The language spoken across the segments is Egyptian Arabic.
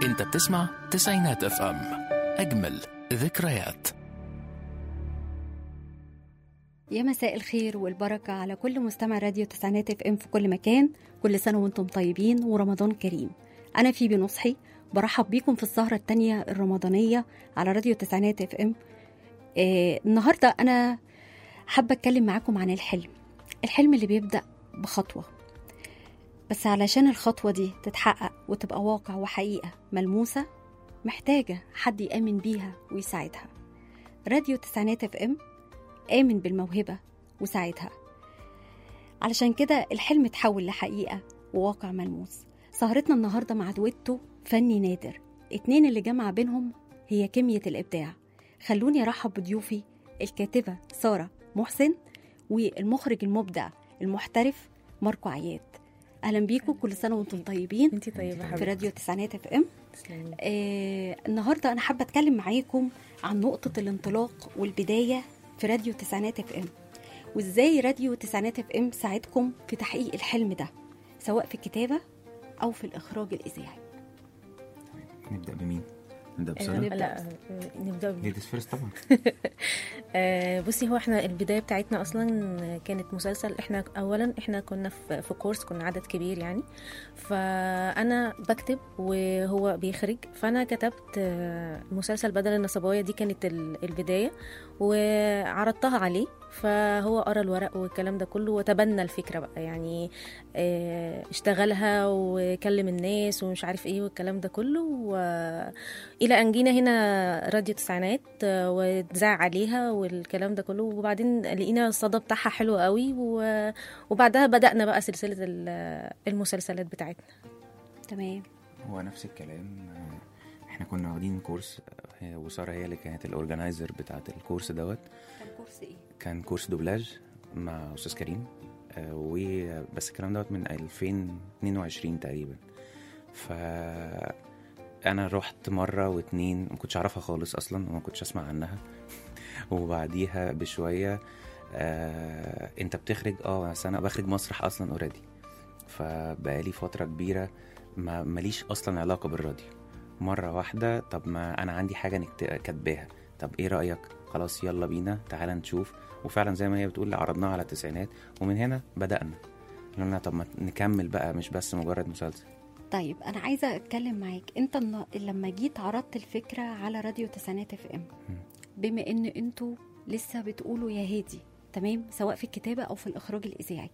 انت بتسمع تسعينات اف ام اجمل ذكريات يا مساء الخير والبركة على كل مستمع راديو تسعينات اف ام في كل مكان كل سنة وانتم طيبين ورمضان كريم أنا فيبي نصحي برحب بيكم في السهرة التانية الرمضانية على راديو تسعينات اف ام آه النهاردة أنا حابة أتكلم معاكم عن الحلم الحلم اللي بيبدأ بخطوة بس علشان الخطوة دي تتحقق وتبقى واقع وحقيقة ملموسة محتاجة حد يآمن بيها ويساعدها راديو تسعينات اف ام آمن بالموهبة وساعدها علشان كده الحلم اتحول لحقيقة وواقع ملموس سهرتنا النهاردة مع دويتو فني نادر اتنين اللي جمع بينهم هي كمية الإبداع خلوني أرحب بضيوفي الكاتبة سارة محسن والمخرج المبدع المحترف ماركو عياد أهلا بيكم كل سنة وانتم طيبين انتي طيبه في حبيبتي راديو تسعينات اف ام تسلمي آه النهارده انا حابه اتكلم معاكم عن نقطه الانطلاق والبدايه في راديو تسعينات اف ام وازاي راديو تسعينات اف ام ساعدكم في تحقيق الحلم ده سواء في الكتابه او في الاخراج الاذاعي نبدأ بمين؟ نبدأ آه، بسارة؟ لا آه، نبدا ب- ليديز فيرست طبعا آه، بصي هو احنا البدايه بتاعتنا اصلا كانت مسلسل احنا اولا احنا كنا في في كورس كنا عدد كبير يعني فانا بكتب وهو بيخرج فانا كتبت آه، مسلسل بدل النصبايه دي كانت ال- البدايه وعرضتها عليه فهو قرا الورق والكلام ده كله وتبنى الفكره بقى يعني آه، اشتغلها وكلم الناس ومش عارف ايه والكلام ده كله والى ان جينا هنا راديو تسعينات آه، واتذاع عليها والكلام ده كله وبعدين لقينا الصدى بتاعها حلو قوي و- وبعدها بدأنا بقى سلسلة ال- المسلسلات بتاعتنا تمام هو نفس الكلام آه، احنا كنا واخدين كورس آه، وسارة هي اللي كانت الاورجنايزر بتاعت الكورس دوت كان كورس ايه كان كورس دوبلاج مع استاذ كريم آه، و بس الكلام دوت من 2022 تقريبا ف انا رحت مره واتنين ما كنتش اعرفها خالص اصلا وما كنتش اسمع عنها وبعديها بشويه آه انت بتخرج اه بس انا بخرج مسرح اصلا اوريدي فبقالي فتره كبيره ما ماليش اصلا علاقه بالراديو مره واحده طب ما انا عندي حاجه نكت- كاتباها طب ايه رايك خلاص يلا بينا تعال نشوف وفعلا زي ما هي بتقول عرضناها على التسعينات ومن هنا بدانا قلنا طب ما نكمل بقى مش بس مجرد مسلسل طيب انا عايزه اتكلم معاك انت النا- لما جيت عرضت الفكره على راديو تسعينات اف ام بما ان انتوا لسه بتقولوا يا هادي تمام سواء في الكتابه او في الاخراج الاذاعي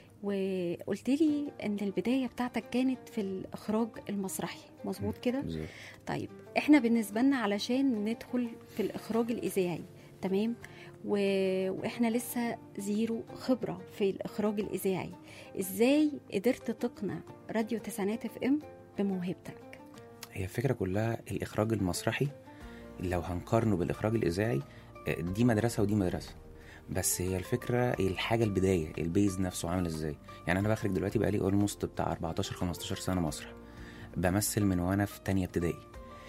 وقلت لي ان البدايه بتاعتك كانت في الاخراج المسرحي مظبوط كده بالظبط. طيب احنا بالنسبه لنا علشان ندخل في الاخراج الاذاعي تمام و... واحنا لسه زيرو خبره في الاخراج الاذاعي ازاي قدرت تقنع راديو تسعينات اف ام بموهبتك هي الفكرة كلها الإخراج المسرحي لو هنقارنه بالإخراج الإذاعي آه، دي مدرسة ودي مدرسة بس هي الفكرة الحاجة البداية البيز نفسه عامل ازاي يعني أنا بخرج دلوقتي بقالي اولموست بتاع 14 15 سنة مسرح بمثل من وأنا في تانية ابتدائي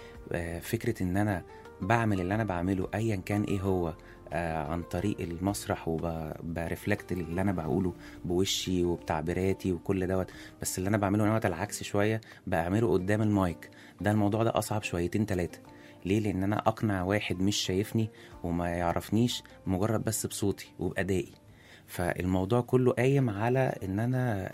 آه، فكرة إن أنا بعمل اللي أنا بعمله أيا كان إيه هو آه، عن طريق المسرح وبرفلكت اللي أنا بقوله بوشي وبتعبيراتي وكل دوت بس اللي أنا بعمله دوت العكس شوية بعمله قدام المايك ده الموضوع ده اصعب شويتين تلاتة ليه لان انا اقنع واحد مش شايفني وما يعرفنيش مجرد بس بصوتي وبادائي فالموضوع كله قايم على ان انا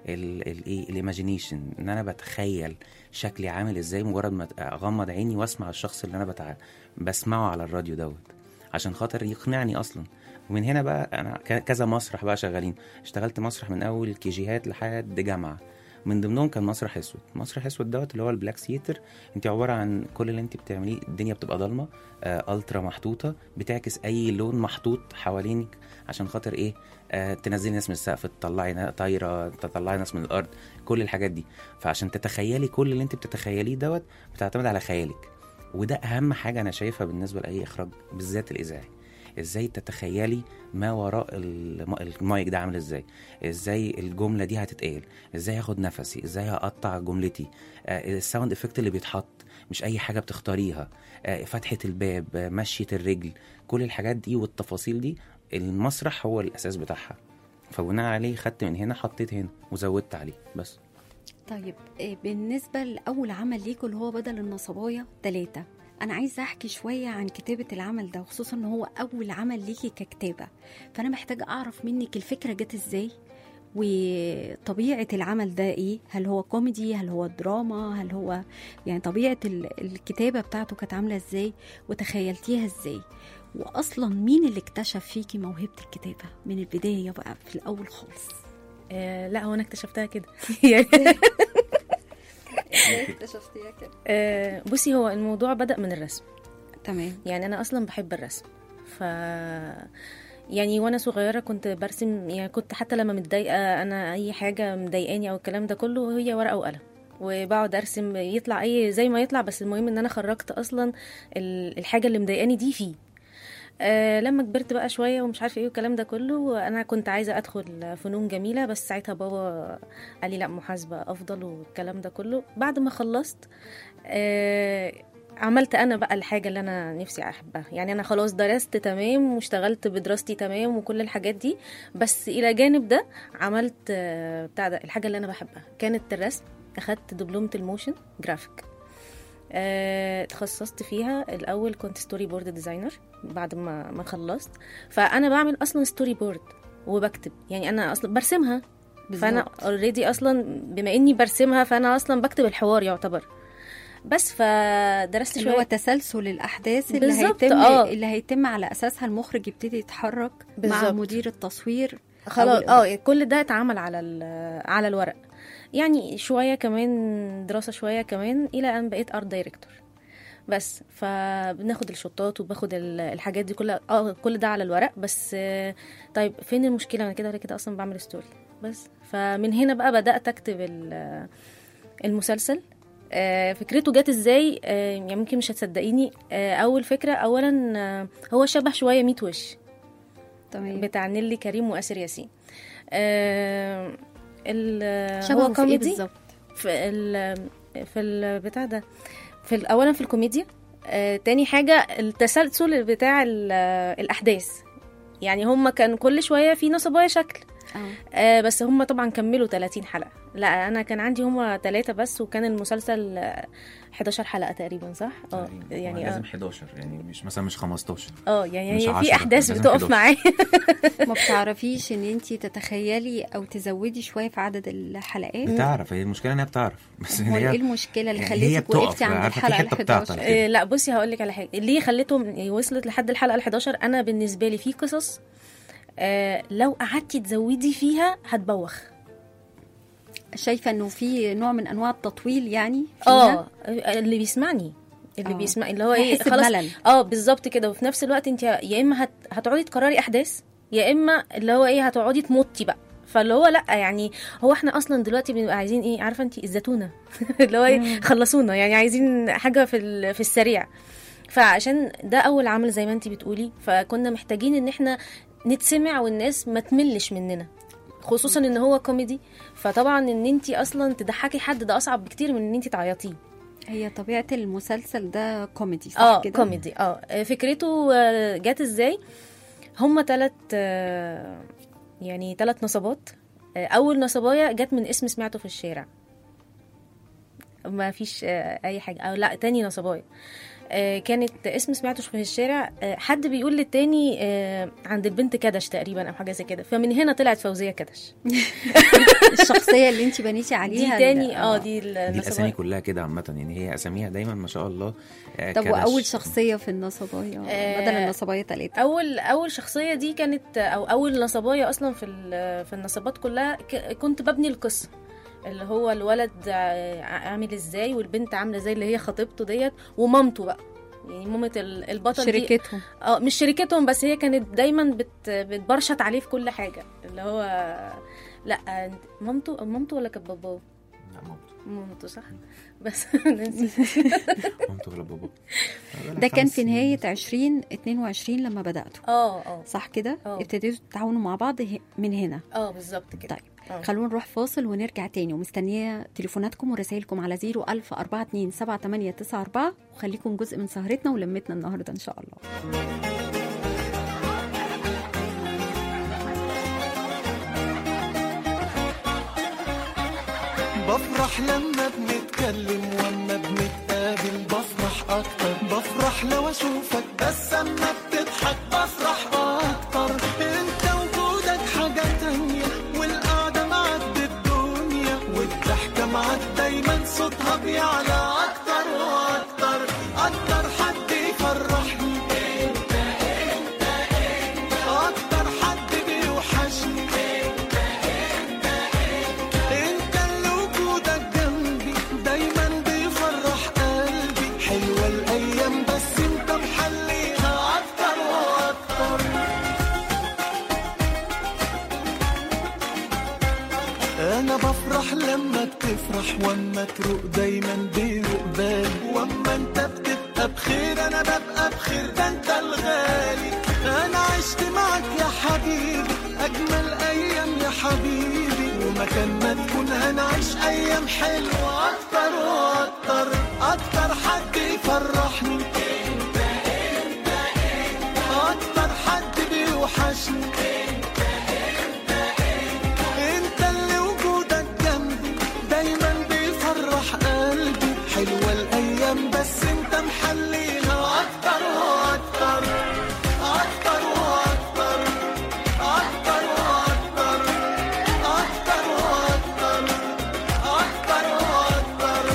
الايه الايماجينيشن ان انا بتخيل شكلي عامل ازاي مجرد ما اغمض عيني واسمع الشخص اللي انا بتع... بسمعه على الراديو دوت عشان خاطر يقنعني اصلا ومن هنا بقى انا ك- كذا مسرح بقى شغالين اشتغلت مسرح من اول كيجيهات لحد جامعه من ضمنهم كان مسرح اسود مسرح اسود دوت اللي هو البلاك ثياتر انت عباره عن كل اللي انت بتعمليه الدنيا بتبقى ضلمه آه الترا محطوطه بتعكس اي لون محطوط حوالينك عشان خاطر ايه آه تنزلي ناس من السقف تطلعي نا- طايره تطلعي ناس من الارض كل الحاجات دي فعشان تتخيلي كل اللي انت بتتخيليه دوت بتعتمد على خيالك وده اهم حاجه انا شايفها بالنسبه لاي اخراج بالذات الاذاعي ازاي تتخيلي ما وراء الم- المايك ده عامل ازاي ازاي الجمله دي هتتقال ازاي هاخد نفسي ازاي هقطع جملتي آه، الساوند افكت اللي بيتحط مش اي حاجه بتختاريها آه، فتحه الباب آه، مشيه الرجل كل الحاجات دي والتفاصيل دي المسرح هو الاساس بتاعها فبناء عليه خدت من هنا حطيت هنا وزودت عليه بس طيب إيه بالنسبة لأول عمل ليكوا اللي هو بدل النصبايا ثلاثة أنا عايزة أحكي شوية عن كتابة العمل ده خصوصا إن هو أول عمل ليكي ككتابة فأنا محتاجة أعرف منك الفكرة جت إزاي وطبيعة العمل ده إيه هل هو كوميدي هل هو دراما هل هو يعني طبيعة ال- الكتابة بتاعته كانت عاملة إزاي وتخيلتيها إزاي وأصلا مين اللي اكتشف فيكي موهبة الكتابة من البداية بقى في الأول خالص آه لا هو انا اكتشفتها كده يعني اكتشفتيها كده آه بصي هو الموضوع بدأ من الرسم تمام يعني انا اصلا بحب الرسم ف يعني وانا صغيره كنت برسم يعني كنت حتى لما متضايقه انا اي حاجه مضايقاني او الكلام ده كله هي ورقه وقلم وبقعد ارسم يطلع اي زي ما يطلع بس المهم ان انا خرجت اصلا ال- الحاجه اللي مضايقاني دي فيه أه لما كبرت بقى شويه ومش عارفه ايه والكلام ده كله انا كنت عايزه ادخل فنون جميله بس ساعتها بابا قال لي لا محاسبه افضل والكلام ده كله بعد ما خلصت أه عملت انا بقى الحاجه اللي انا نفسي احبها يعني انا خلاص درست تمام واشتغلت بدراستي تمام وكل الحاجات دي بس الى جانب ده عملت آه، بتاع ده الحاجه اللي انا بحبها كانت الرسم اخدت دبلومه الموشن جرافيك آه، اتخصصت فيها الاول كنت ستوري بورد ديزاينر بعد ما ما خلصت فانا بعمل اصلا ستوري بورد وبكتب يعني انا اصلا برسمها فانا بالظبط. اوريدي اصلا بما اني برسمها فانا اصلا بكتب الحوار يعتبر بس فدرست اللي هو شويه تسلسل الاحداث اللي بالظبط، هيتم آه. اللي هيتم على اساسها المخرج يبتدي يتحرك مع بالظبط. مدير التصوير خلاص أو- اه كل ده اتعمل على ال- على الورق يعني شويه كمان دراسه شويه كمان الى ان بقيت ارت دايركتور بس فبناخد الشطات وباخد ال- الحاجات دي كلها اه كل ده على الورق بس آه، طيب فين المشكله انا كده ولا كده اصلا بعمل ستوري بس فمن هنا بقى بدات اكتب ال- المسلسل آه، فكرته جت ازاي آه، يعني ممكن مش هتصدقيني آه، اول فكره اولا آه، هو شبه شويه ميت وش تمام بتاع نيلي كريم واسر ياسين آه ال- شبهه هو في ايه كوميدي بالظبط في ال في البتاع ده في ال- اولا في الكوميديا آه تاني حاجه التسلسل بتاع ال- الاحداث يعني هم كان كل شويه في نصبايا شكل اه آه بس هم طبعا كملوا 30 حلقه لا انا كان عندي هم ثلاثه بس وكان المسلسل آه، 11 حلقه تقريبا صح اه يعني يعني لازم اه 11 يعني مش مثلا مش 15 اه يعني مش هي 10 في احداث لازم بتقف 11. معايا ما بتعرفيش ان انت تتخيلي او تزودي شويه في عدد الحلقات بتعرف هي المشكله انها بتعرف بس امال ايه هي المشكله اللي يعني هي خليتك بتقف، وقفتي عند عارفة في الحلقه ال حتة بتعطل 11 كده. إيه لا بصي هقول لك على حاجه ليه خليتهم وصلت لحد الحلقه ال 11 انا بالنسبه لي في قصص آه لو قعدتي تزودي فيها هتبوخ شايفه انه في نوع من انواع التطويل يعني فيها اه اللي بيسمعني اللي آه. بيسمع اللي هو ايه هيحس خلاص بملل. اه بالظبط كده وفي نفس الوقت انت يا اما هت... هتقعدي تكرري احداث يا اما اللي هو ايه هتقعدي تمطي بقى فاللي هو لا يعني هو احنا اصلا دلوقتي بنبقى عايزين ايه عارفه انت الزتونه اللي هو ايه خلصونا يعني عايزين حاجه في ال- في السريع فعشان ده اول عمل زي ما انت بتقولي فكنا محتاجين ان احنا نتسمع والناس ما تملش مننا خصوصا ان هو كوميدي فطبعا ان انت اصلا تضحكي حد ده اصعب بكتير من ان انت تعيطيه هي طبيعه المسلسل ده كوميدي صح اه كده كوميدي اه فكرته آه، جت ازاي هما تلات آه، يعني تلات نصبات آه، اول نصبايه جت من اسم سمعته في الشارع ما فيش آه، اي حاجه او لا تاني نصبايه آه، كانت اسم سمعته في الشارع آه، حد بيقول للتاني آه، عند البنت كدش تقريبا او حاجه زي كده فمن هنا طلعت فوزيه كدش الشخصيه اللي انت بنيتي دي عليها تاني اه دي دي دي الاسامي النصبايه كلها كده عامه يعني هي اساميها دايما ما شاء الله آه، طب كدش. واول شخصيه في النصبايه آه، بدل النصبايه ثلاثه اول اول شخصيه دي كانت او اول نصبايه اصلا في ال- في النصبات كلها ك- كنت ببني القصه اللي هو الولد ع- عامل ازاي والبنت عامله ازاي اللي هي خطيبته ديت ومامته بقى يعني مامة ال- البطل دي شركتهم اه مش شركتهم بس هي كانت دايما بت بتبرشط عليه في كل حاجه اللي هو لا أنت- مامته مامته ولا كانت باباه لا مامته مامته صح بس نسيت. مامته ولا بابا ده كان في نهايه 2022 لما بداتوا اه اه صح كده اه. ابتديتوا تتعاونوا مع بعض ه- من هنا اه بالظبط كده طيب آه. خلونا نروح فاصل ونرجع تاني ومستنيه تليفوناتكم ورسائلكم على 01000 427 7894 وخليكم جزء من سهرتنا ولمتنا النهارده ان شاء الله بفرح بفرح لما بنتكلم واما بنتقابل بفرح اكتر بفرح لو اشوفك بس اما بتضحك بفرح اكتر انت وجودك حاجة تانية والقعدة معاك بالدنيا والضحكة معاك دايما صوتها بيعلى اكتر واكتر اكتر حد يفرحني انت انت انت اكتر حد بيوحشني انت اللي وجودك جنبي دايما بيفرح قلبي حلوة الايام بس انت محليها اكتر واكتر انا بفرح لما بتفرح واما تروق دايما بيروق بالي واما انت بتبقى بخير انا ببقى بخير ده انت الغالي انا عشت معك يا حبيبي اجمل ايام يا حبيبي ومكان ما تكون هنعيش ايام حلوه اكتر واكتر اكتر حد يفرحني انت انت انت اكتر حد بيوحشني انت اللي وجودك جنبي دايما بيفرح قلبي حلوة الايام بس انت محليها اكتر واكتر اكتر واكتر اكتر واكتر اكتر واكتر اكتر واكتر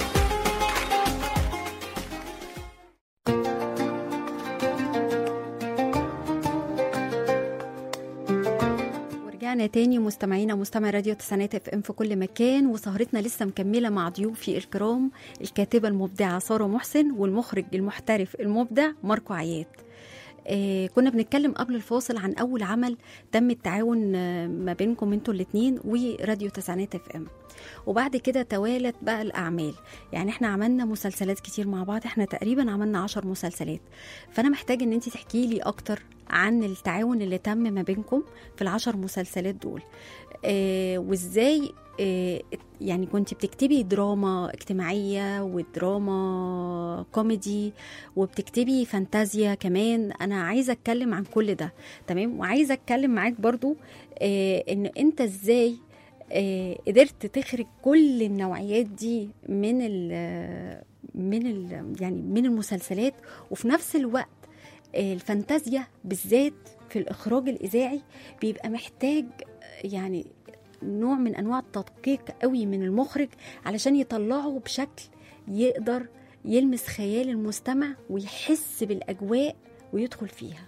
ورجعنا تاني مستمعينا مستمع راديو تسعينات اف ام في كل مكان وسهرتنا لسه مكمله مع ضيوفي الكرام الكاتبه المبدعه ساره محسن والمخرج المحترف المبدع ماركو عياد آه كنا بنتكلم قبل الفاصل عن اول عمل تم التعاون آه، ما بينكم انتوا الاثنين وراديو تسعينات اف ام وبعد كده توالت بقى الاعمال يعني احنا عملنا مسلسلات كتير مع بعض احنا تقريبا عملنا عشر مسلسلات فانا محتاج ان انت تحكي لي اكتر عن التعاون اللي تم ما بينكم في العشر مسلسلات دول آه وازاي آه يعني كنت بتكتبي دراما اجتماعية ودراما كوميدي وبتكتبي فانتازيا كمان أنا عايزة أتكلم عن كل ده تمام وعايزة أتكلم معاك برضو آه إن أنت إزاي آه قدرت تخرج كل النوعيات دي من ال من ال يعني من المسلسلات وفي نفس الوقت آه، الفانتازيا بالذات في الإخراج الإذاعي بيبقى محتاج يعني نوع من أنواع التدقيق قوي من المخرج علشان يطلعه بشكل يقدر يلمس خيال المستمع ويحس بالأجواء ويدخل فيها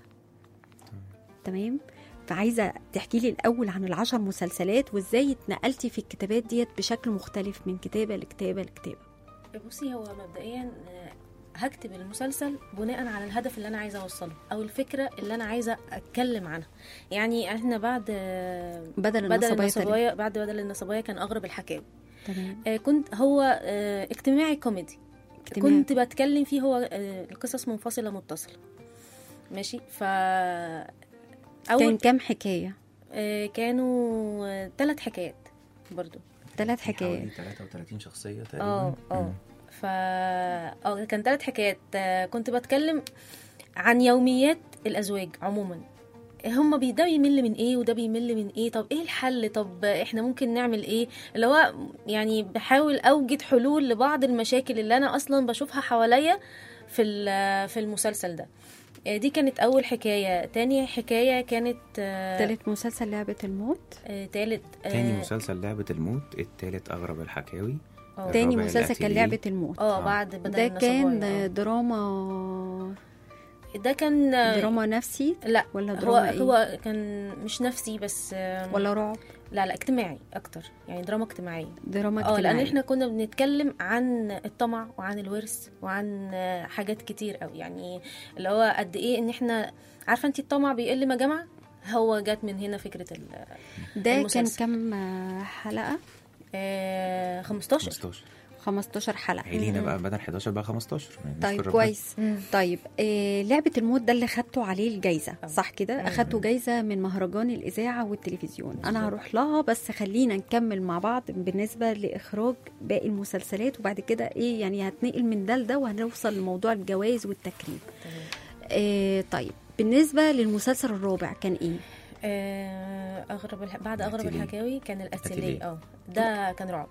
تمام فعايزة تحكي لي الأول عن العشر مسلسلات وإزاي اتنقلتي في الكتابات ديت بشكل مختلف من كتابة لكتابة لكتابة بصي هو مبدئيا آه، هكتب المسلسل بناء على الهدف اللي انا عايزه اوصله او الفكره اللي انا عايزه اتكلم عنها يعني احنا بعد آه، بدل بدل النصبية تقريبا. النصبايه بعد بدل النصبايه كان اغرب الحكاوي تمام آه، كنت هو آه، اجتماعي كوميدي اجتماعي. كنت بتكلم فيه هو آه، القصص منفصله متصله ماشي ف كان اول كام حكاية آه، كانوا ثلاث حكايات برضو ثلاث حكايات حوالي 33 شخصيه تقريبا اه اه مم. ف اه كان ثلاث حكايات آه، كنت بتكلم عن يوميات الازواج عموما هما بي ده بيمل من ايه وده بيمل من ايه طب ايه الحل طب احنا ممكن نعمل ايه اللي هو يعني بحاول اوجد حلول لبعض المشاكل اللي انا اصلا بشوفها حواليا في ال- في المسلسل ده آه، دي كانت اول حكايه تاني حكايه كانت آه، تالت مسلسل لعبة الموت آه، تالت آه، تاني مسلسل لعبة الموت التالت أغرب الحكاوي آه. تاني الرابع مسلسل كان الأتيليه. لعبة الموت اه آه. بعد بدل ده كان النصبايا، آه. دراما ده كان آه، دراما نفسي لا ولا هو دراما ايه هو كان مش نفسي بس آم، ولا رعب لا لا اجتماعي اكتر يعني دراما اجتماعيه دراما اه لان اجتماعية احنا كنا بنتكلم عن الطمع وعن الورث وعن آه، حاجات كتير قوي يعني اللي هو قد ايه ان احنا عارفه انت الطمع بيقل ما جمع هو جت من هنا فكره ال ده كان المسلسل. كام آه، حلقة آه، 15 15 15 حلقة عيلينا بقى بدل 11 بقى 15 يعني طيب نشكر ربنا. كويس مم. طيب آه لعبة الموت ده اللي خدته عليه الجايزة آه. صح كده مم. أخدته جايزة من مهرجان الإذاعة والتلفزيون أنا بالظبط. هروح لها بس خلينا نكمل مع بعض بالنسبة لإخراج باقي المسلسلات وبعد كده إيه يعني هتنقل من ده لده وهنوصل لموضوع الجوائز والتكريم تمام. آه طيب بالنسبة للمسلسل الرابع كان إيه؟ آه، اغرب الح... بعد اغرب الأتيليه. الحكاوي كان الاتيليه الأتيليه. اه ده كان رعب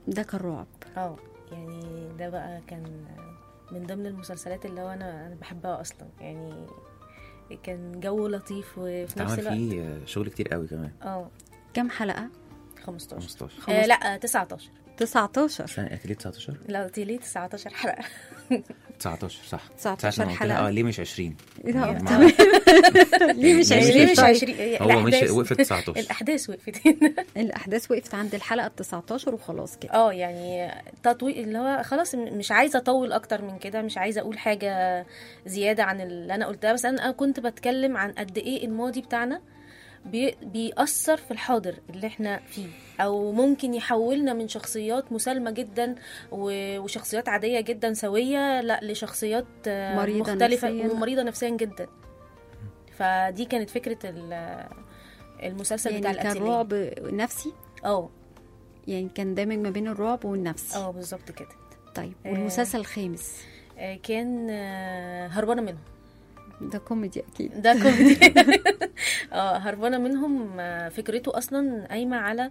ده كان رعب اه يعني ده بقى كان من ضمن المسلسلات اللي هو انا انا بحبها اصلا يعني كان جو لطيف وفي نفس اتعمل الوقت فيه آه، شغل كتير قوي كمان اه كام حلقة 15 15 آه لا 19 19 سنة اكيد 19 لا قلت لي 19 حلقة 19 صح 19 ساعة ما قلت لها حلقة. اه ليه مش 20 إيه ده؟ ما- تمام. ليه مش ليه 20 مش طيب؟ 20 هي هو مش الأحداث- وقفت 19 الاحداث وقفت الأحداث وقفت عند الحلقة ال 19 وخلاص كده اه يعني تطويل اللي هو خلاص م- مش عايزه اطول اكتر من كده مش عايزه اقول حاجه زياده عن اللي انا قلتها بس انا كنت بتكلم عن قد ايه الماضي بتاعنا بي بيأثر في الحاضر اللي احنا فيه او ممكن يحولنا من شخصيات مسالمه جدا و- وشخصيات عاديه جدا سويه لا لشخصيات آه، مريضة مختلفه نفسياً. ومريضه نفسيا جدا فدي كانت فكره ال- المسلسل بتاع يعني كان الأتيليه. رعب نفسي اه يعني كان دامج ما بين الرعب والنفسي اه بالظبط كده طيب آه. والمسلسل الخامس آه، كان آه، هربانه منهم ده كوميدي اكيد ده كوميدي اه هربانه منهم آه، فكرته اصلا قايمه على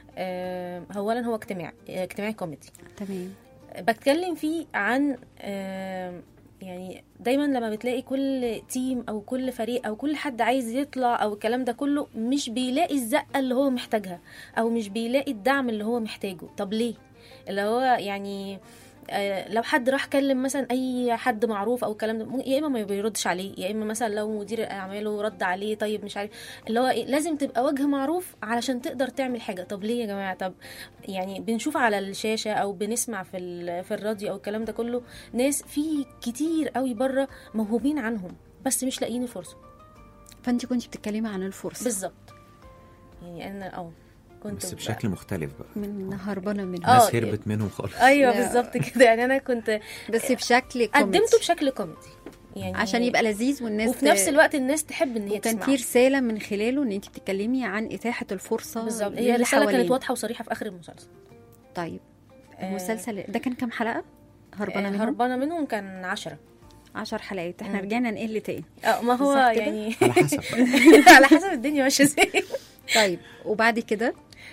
آه، اولا هو اجتماع آه، اجتماعي كوميدي تمام بتكلم فيه عن آه، يعني دايما لما بتلاقي كل تيم او كل فريق او كل حد عايز يطلع او الكلام ده كله مش بيلاقي الزقه اللي هو محتاجها او مش بيلاقي الدعم اللي هو محتاجه طب ليه اللي هو يعني آه، لو حد راح كلم مثلا اي حد معروف او الكلام ده مو- يا اما ما بيردش عليه يا اما مثلا لو مدير اعماله رد عليه طيب مش عارف اللي هو إيه لازم تبقى وجه معروف علشان تقدر تعمل حاجه طب ليه يا جماعه طب يعني بنشوف على الشاشه او بنسمع في ال- في الراديو او الكلام ده كله ناس في كتير قوي بره موهوبين عنهم بس مش لاقيين الفرصه فانت كنت بتتكلمي عن الفرصه بالظبط يعني انا اه كنت بس ب- بشكل مختلف بقى من هربانه منه آه، ناس هربت منهم خالص ايوه لا. بالظبط كده يعني انا كنت بس بشكل كوميدي قدمته بشكل كوميدي يعني عشان يبقى لذيذ والناس وفي نفس الوقت الناس تحب ان هي وكان تسمعه في رساله من خلاله ان انت بتتكلمي عن اتاحه الفرصه بالظبط هي للي الرساله كانت حوالينا. واضحه وصريحه في اخر المسلسل طيب آه، المسلسل ده كان كام حلقه هربانه آه، منهم هربانه منهم كان عشرة 10 حلقات احنا مم. رجعنا نقل تاني اه ما هو صح كده؟ يعني على حسب على حسب الدنيا ماشيه ازاي طيب وبعد كده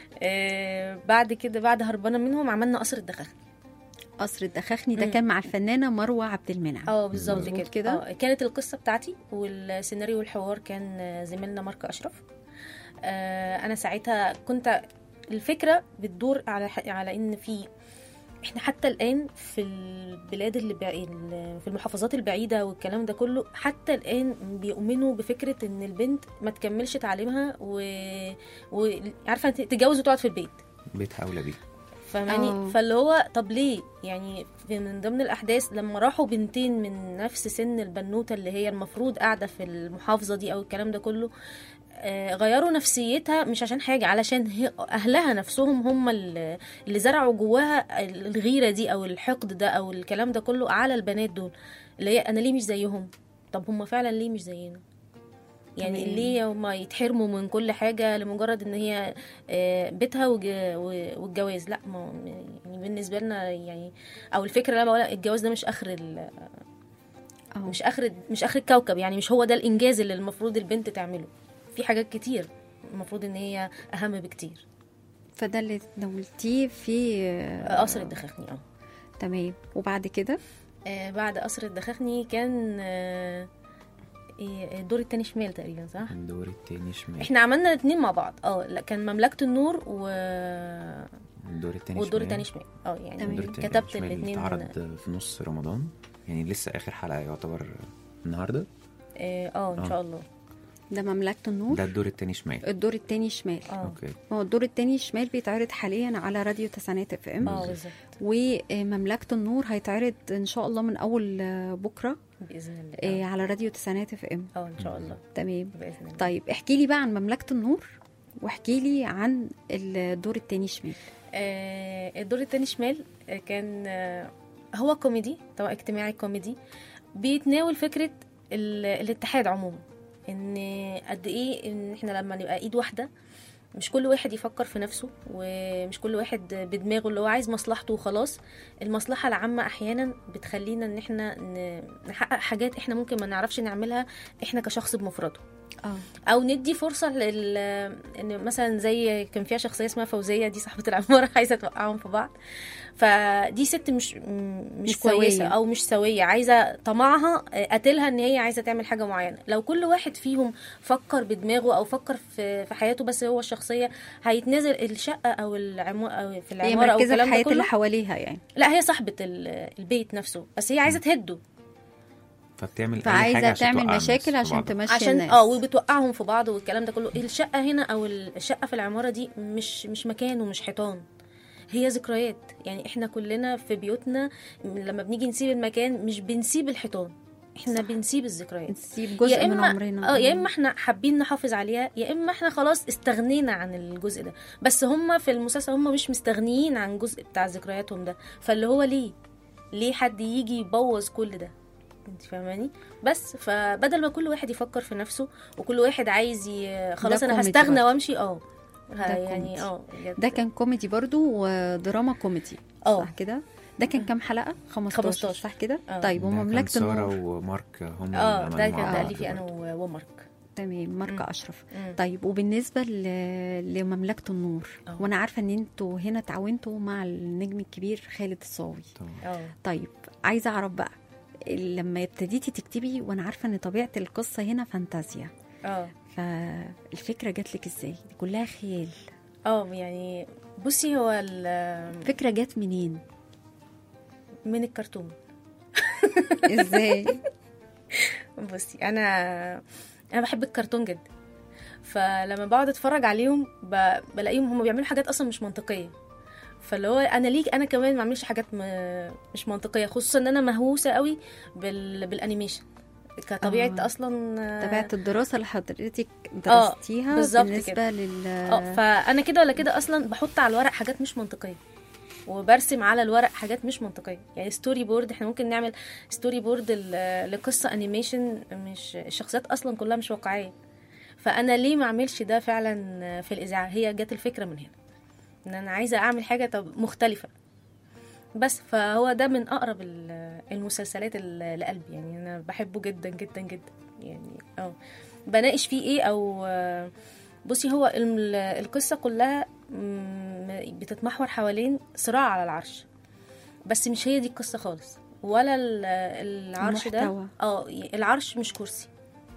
آه، بعد كده بعد هربانه منهم عملنا قصر الدخان قصر الدخاخني ده مم. كان مع الفنانه مروه عبد المنعم اه بالظبط مظبوط كده كده؟ آه، كانت القصه بتاعتي والسيناريو والحوار كان آه، زميلنا مارك اشرف آه، انا ساعتها كنت الفكره بتدور على ح- على ان في احنا حتى الان في البلاد اللي بع... ال- في المحافظات البعيده والكلام ده كله حتى الان بيؤمنوا بفكره ان البنت ما تكملش تعليمها و... و... عارفه انت تتجوز وتقعد في البيت بيتها اولى بيه فاهماني آه. فاللي هو طب ليه يعني في من ضمن الاحداث لما راحوا بنتين من نفس سن البنوته اللي هي المفروض قاعده في المحافظه دي او الكلام ده كله آه، غيروا نفسيتها مش عشان حاجه علشان هي اهلها نفسهم هم اللي اللي زرعوا جواها الغيره دي او الحقد ده او الكلام ده كله على البنات دول اللي هي انا ليه مش زيهم طب هم فعلا ليه مش زينا يعني تمام. ليه هم يتحرموا من كل حاجه لمجرد ان هي آه، بيتها وج- و- والجواز لا ما يعني بالنسبه لنا يعني او الفكره اللي انا بقولها الجواز ده مش اخر ال- اه مش اخر مش اخر الكوكب يعني مش هو ده الانجاز اللي المفروض البنت تعمله في حاجات كتير المفروض ان هي اهم بكتير فده اللي نولتيه في آه، قصر الدخاخني اه تمام وبعد كده آه، بعد قصر الدخاخني كان آه، إيه، الدور التاني شمال تقريبا صح الدور التاني شمال احنا عملنا الاثنين مع بعض اه لا كان مملكه النور و... الدور التاني والدور شمال. التاني شمال اه يعني تمام. الدور التاني كتبت شمال الاثنين اتعرض في نص رمضان يعني لسه اخر حلقه يعتبر النهارده اه آه، ان آه. شاء الله ده مملكه النور ده الدور التاني شمال الدور التاني شمال اه اوكي ما هو الدور التاني شمال بيتعرض حاليا على راديو تسعينات اف ام اه بالظبط ومملكه النور هيتعرض ان شاء الله من اول آه، بكره باذن الله آه، على راديو تسعينات اف ام اه ان شاء الله تمام باذن الله طيب احكي لي بقى عن مملكه النور واحكي لي عن الدور التاني شمال آه الدور التاني شمال آه، كان آه هو كوميدي طبعا اجتماعي كوميدي بيتناول فكره ال- الاتحاد عموما ان قد ايه ان احنا لما نبقى ايد واحده مش كل واحد يفكر في نفسه ومش كل واحد بدماغه اللي هو عايز مصلحته وخلاص المصلحة العامة أحيانا بتخلينا إن احنا ن- نحقق حاجات احنا ممكن ما نعرفش نعملها احنا كشخص بمفرده اه او ندي فرصه لل ان مثلا زي كان فيها شخصيه اسمها فوزيه دي صاحبه العماره عايزه توقعهم في بعض فدي ست مش م- مش, مش كويسه سوية. او مش سويه عايزه طمعها قاتلها ان هي عايزه تعمل حاجه معينه لو كل واحد فيهم فكر بدماغه او فكر في في حياته بس هو الشخصيه هيتنازل الشقه او العماره او في هي العماره او مركزه في الكلام ده حياه اللي كله حواليها يعني لا هي صاحبه ال- البيت نفسه بس هي عايزه تهده فبتعمل اي فعايزه حاجه عشان تعمل توقع الناس مشاكل في عشان بعض. تمشي عشان الناس اه وبتوقعهم في بعض والكلام ده كله الشقه هنا او الشقه في العماره دي مش مش مكان ومش حيطان هي ذكريات يعني احنا كلنا في بيوتنا لما بنيجي نسيب المكان مش بنسيب الحيطان احنا صح. بنسيب الذكريات نسيب جزء يا من اما عمرنا اه يا اما احنا حابين نحافظ عليها يا اما احنا خلاص استغنينا عن الجزء ده بس هم في المسلسل هم مش مستغنيين عن جزء بتاع ذكرياتهم ده فاللي هو ليه ليه حد يجي يبوظ كل ده انت فاهماني بس فبدل ما كل واحد يفكر في نفسه وكل واحد عايز ي... خلاص انا كوميدي هستغنى برضه. وامشي اه ه- كوميدي. يعني اه بجد. ده كان كوميدي برضو ودراما كوميدي اه. صح كده ده كان كام حلقه 15, 15. صح كده اه. طيب ده كان ومملكه ساره النور ومارك هم اه اللي ده عملوا مع كان بعض تأليفي انا برضه. و- ومارك تمام ماركه مم. اشرف مم. طيب وبالنسبه ل- لمملكه النور اه. وانا عارفه ان انتوا هنا تعاونتوا مع النجم الكبير خالد الصاوي طبعا. اه طيب عايزه اعرف بقى لما ابتديتي تكتبي وانا عارفه ان طبيعه القصه هنا فانتازيا اه فالفكره جات لك ازاي دي كلها خيال اه يعني بصي هو ال- الفكره جت منين من الكرتون ازاي بصي انا انا بحب الكرتون جدا فلما بقعد اتفرج عليهم ب... بلاقيهم هم بيعملوا حاجات اصلا مش منطقيه فاللي هو انا ليه انا كمان ما اعملش حاجات م... مش منطقيه خصوصا ان انا مهووسه قوي بال... بالانيميشن كطبيعه آه. آه. اصلا تبعت الدراسه اللي حضرتك درستيها بالظبط بالنسبه كده. لل اه فانا كده ولا كده اصلا بحط على الورق حاجات مش منطقيه وبرسم على الورق حاجات مش منطقيه يعني ستوري بورد احنا ممكن نعمل ستوري بورد ل- لقصه انيميشن مش الشخصيات اصلا كلها مش واقعيه فانا ليه ما اعملش ده فعلا في الاذاعه هي جت الفكره من هنا ان انا عايزه اعمل حاجه طب مختلفه بس فهو ده من اقرب ال- المسلسلات ال- لقلبي يعني انا بحبه جدا جدا جدا يعني اه بناقش فيه ايه او آه، بصي هو ال- القصه كلها مم، بتتمحور حوالين صراع على العرش بس مش هي دي القصه خالص ولا ال- العرش ده المحتوى. اه العرش مش كرسي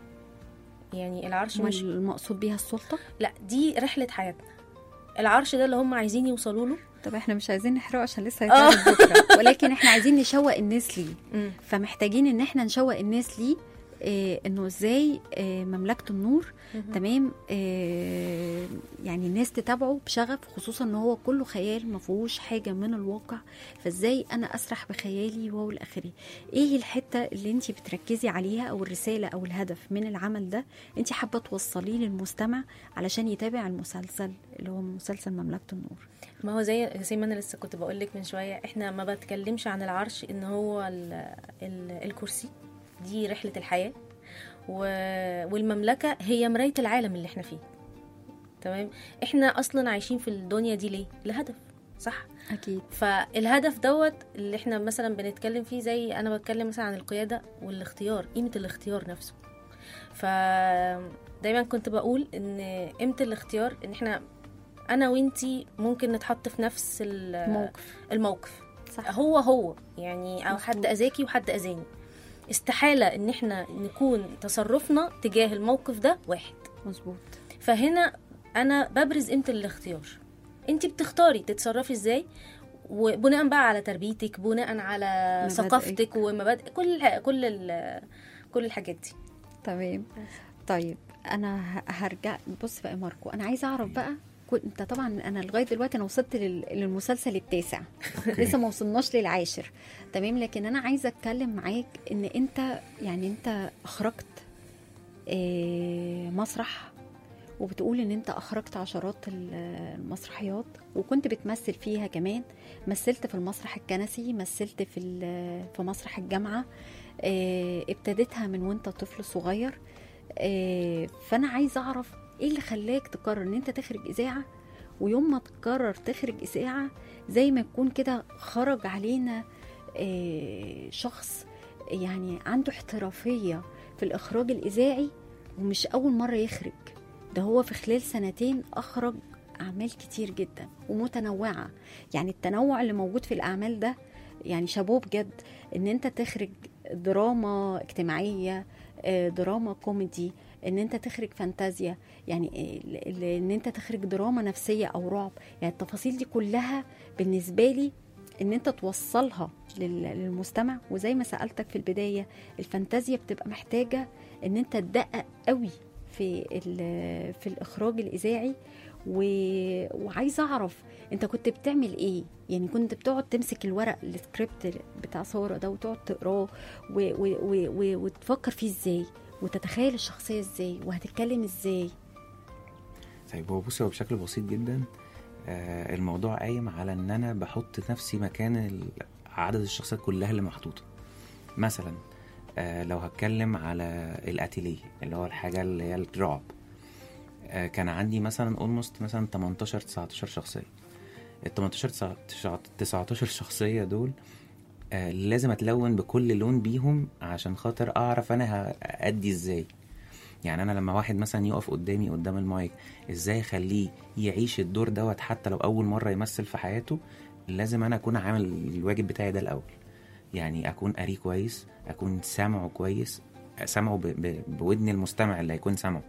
يعني العرش مش المقصود بيها السلطه لا دي رحله حياتنا العرش ده اللي هم عايزين يوصلوا له طب احنا مش عايزين نحرقه عشان لسه آه. هيتعرض بكره ولكن احنا عايزين نشوق الناس ليه مم. فمحتاجين ان احنا نشوق الناس ليه إيه انه ازاي إيه مملكه النور مهم. تمام إيه يعني الناس تتابعه بشغف خصوصا ان هو كله خيال ما فيهوش حاجه من الواقع فازاي انا اسرح بخيالي وهو الاخري ايه الحته اللي انت بتركزي عليها او الرساله او الهدف من العمل ده انت حابه توصليه للمستمع علشان يتابع المسلسل اللي هو مسلسل مملكه النور ما هو زي زي ما انا لسه كنت بقول لك من شويه احنا ما بتكلمش عن العرش ان هو ال ال الكرسي دي رحله الحياه و والمملكه هي مرايه العالم اللي احنا فيه تمام احنا اصلا عايشين في الدنيا دي ليه لهدف صح اكيد فالهدف دوت اللي احنا مثلا بنتكلم فيه زي انا بتكلم مثلا عن القياده والاختيار قيمه الاختيار نفسه ف دايما كنت بقول ان قيمه الاختيار ان احنا انا وانتي ممكن نتحط في نفس ال- موقف الموقف صح هو هو يعني او حد مظبوط. اذاكي وحد اذاني استحاله ان احنا نكون تصرفنا تجاه الموقف ده واحد مظبوط فهنا انا ببرز قيمه الاختيار انت بتختاري تتصرفي ازاي وبناء بقى على تربيتك بناء على مبادئك. ثقافتك ومبادئ كل الح- كل ال- كل الحاجات دي تمام طيب انا ه- هرجع بص بقى يا ماركو انا عايزه اعرف بقى كنت انت طبعا انا لغايه دلوقتي انا وصلت لل- للمسلسل التاسع لسه ما وصلناش للعاشر تمام لكن انا عايزه اتكلم معاك ان انت يعني انت اخرجت آه، مسرح وبتقول ان انت اخرجت عشرات ال- المسرحيات وكنت بتمثل فيها كمان مثلت في المسرح الكنسي مثلت في ال- في مسرح الجامعه آه، ابتديتها من وانت طفل صغير آه، فانا عايزه اعرف ايه اللي خلاك تقرر ان انت تخرج اذاعه ويوم ما تقرر تخرج اذاعه زي ما يكون كده خرج علينا آه، شخص يعني عنده احترافيه في الاخراج الاذاعي ومش اول مره يخرج ده هو في خلال سنتين اخرج اعمال كتير جدا ومتنوعه يعني التنوع اللي موجود في الاعمال ده يعني شابوه بجد ان انت تخرج دراما اجتماعيه آه، دراما كوميدي ان انت تخرج فانتازيا يعني آه، ال- ال- ان انت تخرج دراما نفسيه او رعب يعني التفاصيل دي كلها بالنسبه لي ان انت توصلها لل- للمستمع وزي ما سالتك في البدايه الفانتازيا بتبقى محتاجه ان انت تدقق قوي في ال- في الاخراج الاذاعي و... وعايزه اعرف انت كنت بتعمل ايه يعني كنت بتقعد تمسك الورق السكريبت بتاع ساره ده وتقعد تقراه و... و... و... و... وتفكر فيه ازاي وتتخيل الشخصيه ازاي وهتتكلم ازاي طيب هو بصي هو بشكل بسيط جدا آه، الموضوع قايم على ان انا بحط نفسي مكان ال- عدد الشخصيات كلها اللي محطوطه مثلا آه، لو هتكلم على الاتيليه اللي هو الحاجه اللي هي الرعب آه، كان عندي مثلا اولموست مثلا 18 19 شخصيه ال 18 19 19 شخصيه دول آه، لازم اتلون بكل لون بيهم عشان خاطر اعرف انا هادي ازاي يعني انا لما واحد مثلا يقف قدامي قدام المايك ازاي اخليه يعيش الدور دوت حتى لو اول مره يمثل في حياته لازم انا اكون عامل الواجب بتاعي ده الاول يعني اكون قاريه كويس اكون سامعه كويس سامعه ب- ب- بودن المستمع اللي هيكون سامعه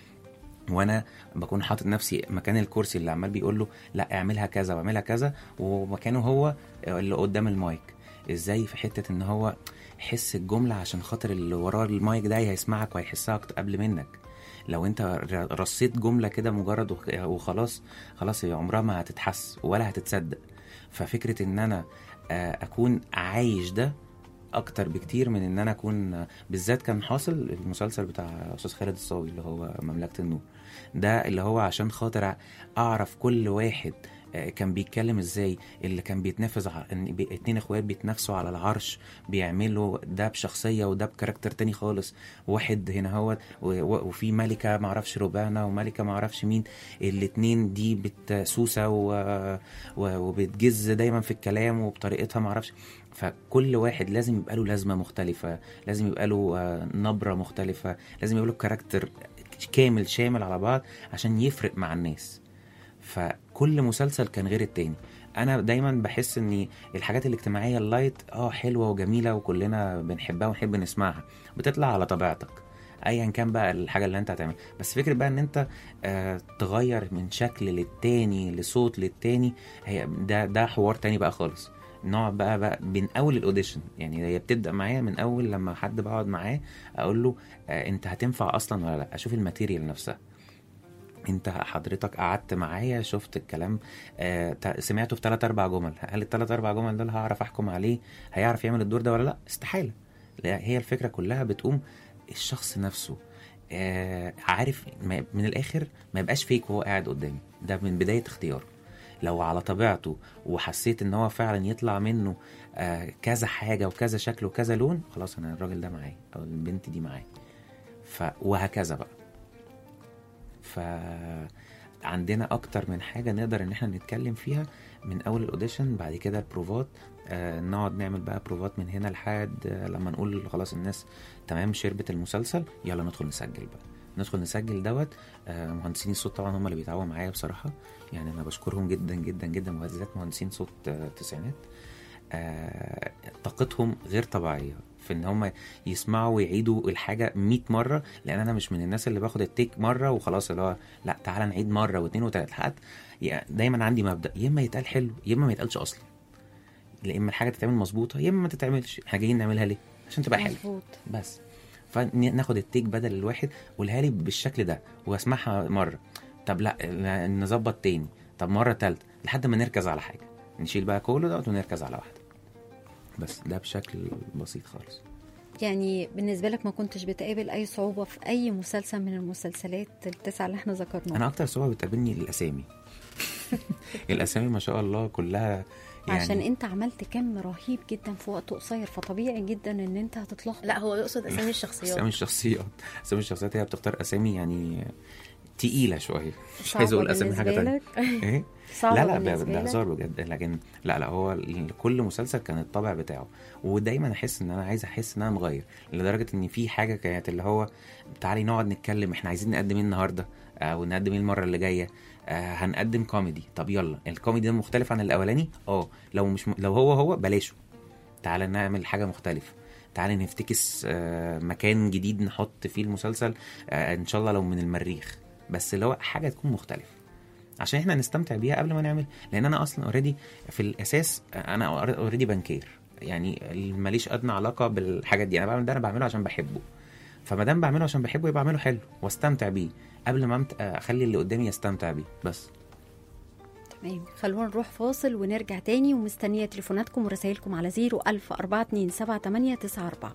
وانا بكون حاطط نفسي مكان الكرسي اللي عمال بيقول له لا اعملها كذا واعملها كذا ومكانه هو اللي قدام المايك ازاي في حته ان هو حس الجمله عشان خاطر اللي وراه المايك ده هيسمعك وهيحسها أكتر قبل منك لو انت ر- رصيت جمله كده مجرد وخ- وخلاص خلاص هي عمرها ما هتتحس ولا هتتصدق ففكره ان انا آه، اكون عايش ده اكتر بكتير من ان انا اكون بالذات كان حاصل المسلسل بتاع استاذ خالد الصاوي اللي هو مملكه النور ده اللي هو عشان خاطر اعرف كل واحد آه، كان بيتكلم ازاي اللي كان بيتنافس ع... ان بي... اتنين اخوات بيتنافسوا على العرش بيعملوا ده بشخصيه وده بكاركتر تاني خالص واحد هنا هو و... و... وفي ملكه معرفش روبانا وملكه معرفش مين الاتنين دي بت سوسه و... و... وبتجز دايما في الكلام وبطريقتها معرفش فكل واحد لازم يبقى له لازمه مختلفه لازم يبقى له آه، نبره مختلفه لازم يبقى له كاركتر كامل شامل على بعض عشان يفرق مع الناس فكل مسلسل كان غير التاني انا دايما بحس ان الحاجات الاجتماعيه اللايت اه حلوه وجميله وكلنا بنحبها ونحب نسمعها بتطلع على طبيعتك ايا كان بقى الحاجه اللي انت هتعملها بس فكره بقى ان انت آه تغير من شكل للتاني لصوت للتاني هي ده ده حوار تاني بقى خالص نقعد بقى بقى من اول الاوديشن يعني هي بتبدا معايا من اول لما حد بقعد معاه اقول له آه انت هتنفع اصلا ولا لا اشوف الماتيريال نفسها انت حضرتك قعدت معايا شفت الكلام آه تا- سمعته في ثلاث اربع جمل هل الثلاث اربع جمل دول هعرف احكم عليه هيعرف يعمل الدور ده ولا لا استحاله لا، هي الفكره كلها بتقوم الشخص نفسه آه عارف ما- من الاخر ما يبقاش فيك وهو قاعد قدامي ده من بدايه اختياره لو على طبيعته وحسيت ان هو فعلا يطلع منه آه كذا حاجه وكذا شكل وكذا لون خلاص انا الراجل ده معايا او البنت دي معايا ف وهكذا بقى ف عندنا اكتر من حاجه نقدر ان احنا نتكلم فيها من اول الاوديشن بعد كده البروفات آه نقعد نعمل بقى بروفات من هنا لحد آه لما نقول خلاص الناس تمام شربت المسلسل يلا ندخل نسجل بقى ندخل نسجل دوت آه مهندسين الصوت طبعا هم اللي بيتعاونوا معايا بصراحه يعني انا بشكرهم جدا جدا جدا وبالذات مهندسين صوت آه التسعينات آه طاقتهم غير طبيعيه في ان هم يسمعوا ويعيدوا الحاجه 100 مره لان انا مش من الناس اللي باخد التيك مره وخلاص اللي هو لا تعالى نعيد مره واثنين وثلاثه لحد يعني دايما عندي مبدا يا اما يتقال حلو يا اما ما يتقالش اصلا يا اما الحاجه تتعمل مظبوطه يا اما ما تتعملش احنا جايين نعملها ليه عشان تبقى حلوه مظبوط بس فناخد التيك بدل الواحد قولها لي بالشكل ده واسمعها مره طب لا نظبط تاني طب مره تالتة لحد ما نركز على حاجه نشيل بقى كل دوت ونركز على واحده بس ده بشكل بسيط خالص يعني بالنسبه لك ما كنتش بتقابل اي صعوبه في اي مسلسل من المسلسلات التسعه اللي احنا ذكرناها انا اكتر صعوبه بتقابلني الاسامي الاسامي ما شاء الله كلها يعني عشان انت عملت كم رهيب جدا في وقت قصير فطبيعي جدا ان انت هتتلخبط لا هو يقصد اسامي الشخصيات اسامي الشخصيات اسامي الشخصيات هي بتختار اسامي يعني تقيله شويه مش صعبة عايز اقول اسامي حاجه بالنسبة تانية لك؟ ايه صعبة لا لا بالنسبة ب- ده لك؟ هزار بجد لكن لا لا هو ال- كل مسلسل كان الطابع بتاعه ودايما احس ان انا عايز احس ان انا مغير لدرجه ان في حاجه كانت اللي هو تعالي نقعد نتكلم احنا عايزين نقدم ايه النهارده او نقدم ايه المره اللي جايه آه هنقدم كوميدي طب يلا الكوميدي ده مختلف عن الاولاني اه لو مش م... لو هو هو بلاشه تعالى نعمل حاجه مختلفه تعالى نفتكس آه مكان جديد نحط فيه المسلسل آه ان شاء الله لو من المريخ بس اللي هو حاجه تكون مختلفه عشان احنا نستمتع بيها قبل ما نعمل لان انا اصلا اوريدي في الاساس انا اوريدي بنكير يعني ماليش ادنى علاقه بالحاجات دي انا بعمل ده انا بعمله عشان بحبه فما دام بعمله عشان بحبه يبقى بعمله حلو واستمتع بيه قبل ما أمت- اخلي اللي قدامي يستمتع بيه بس تمام خلونا نروح فاصل ونرجع تاني ومستنية تليفوناتكم ورسائلكم على 01000 427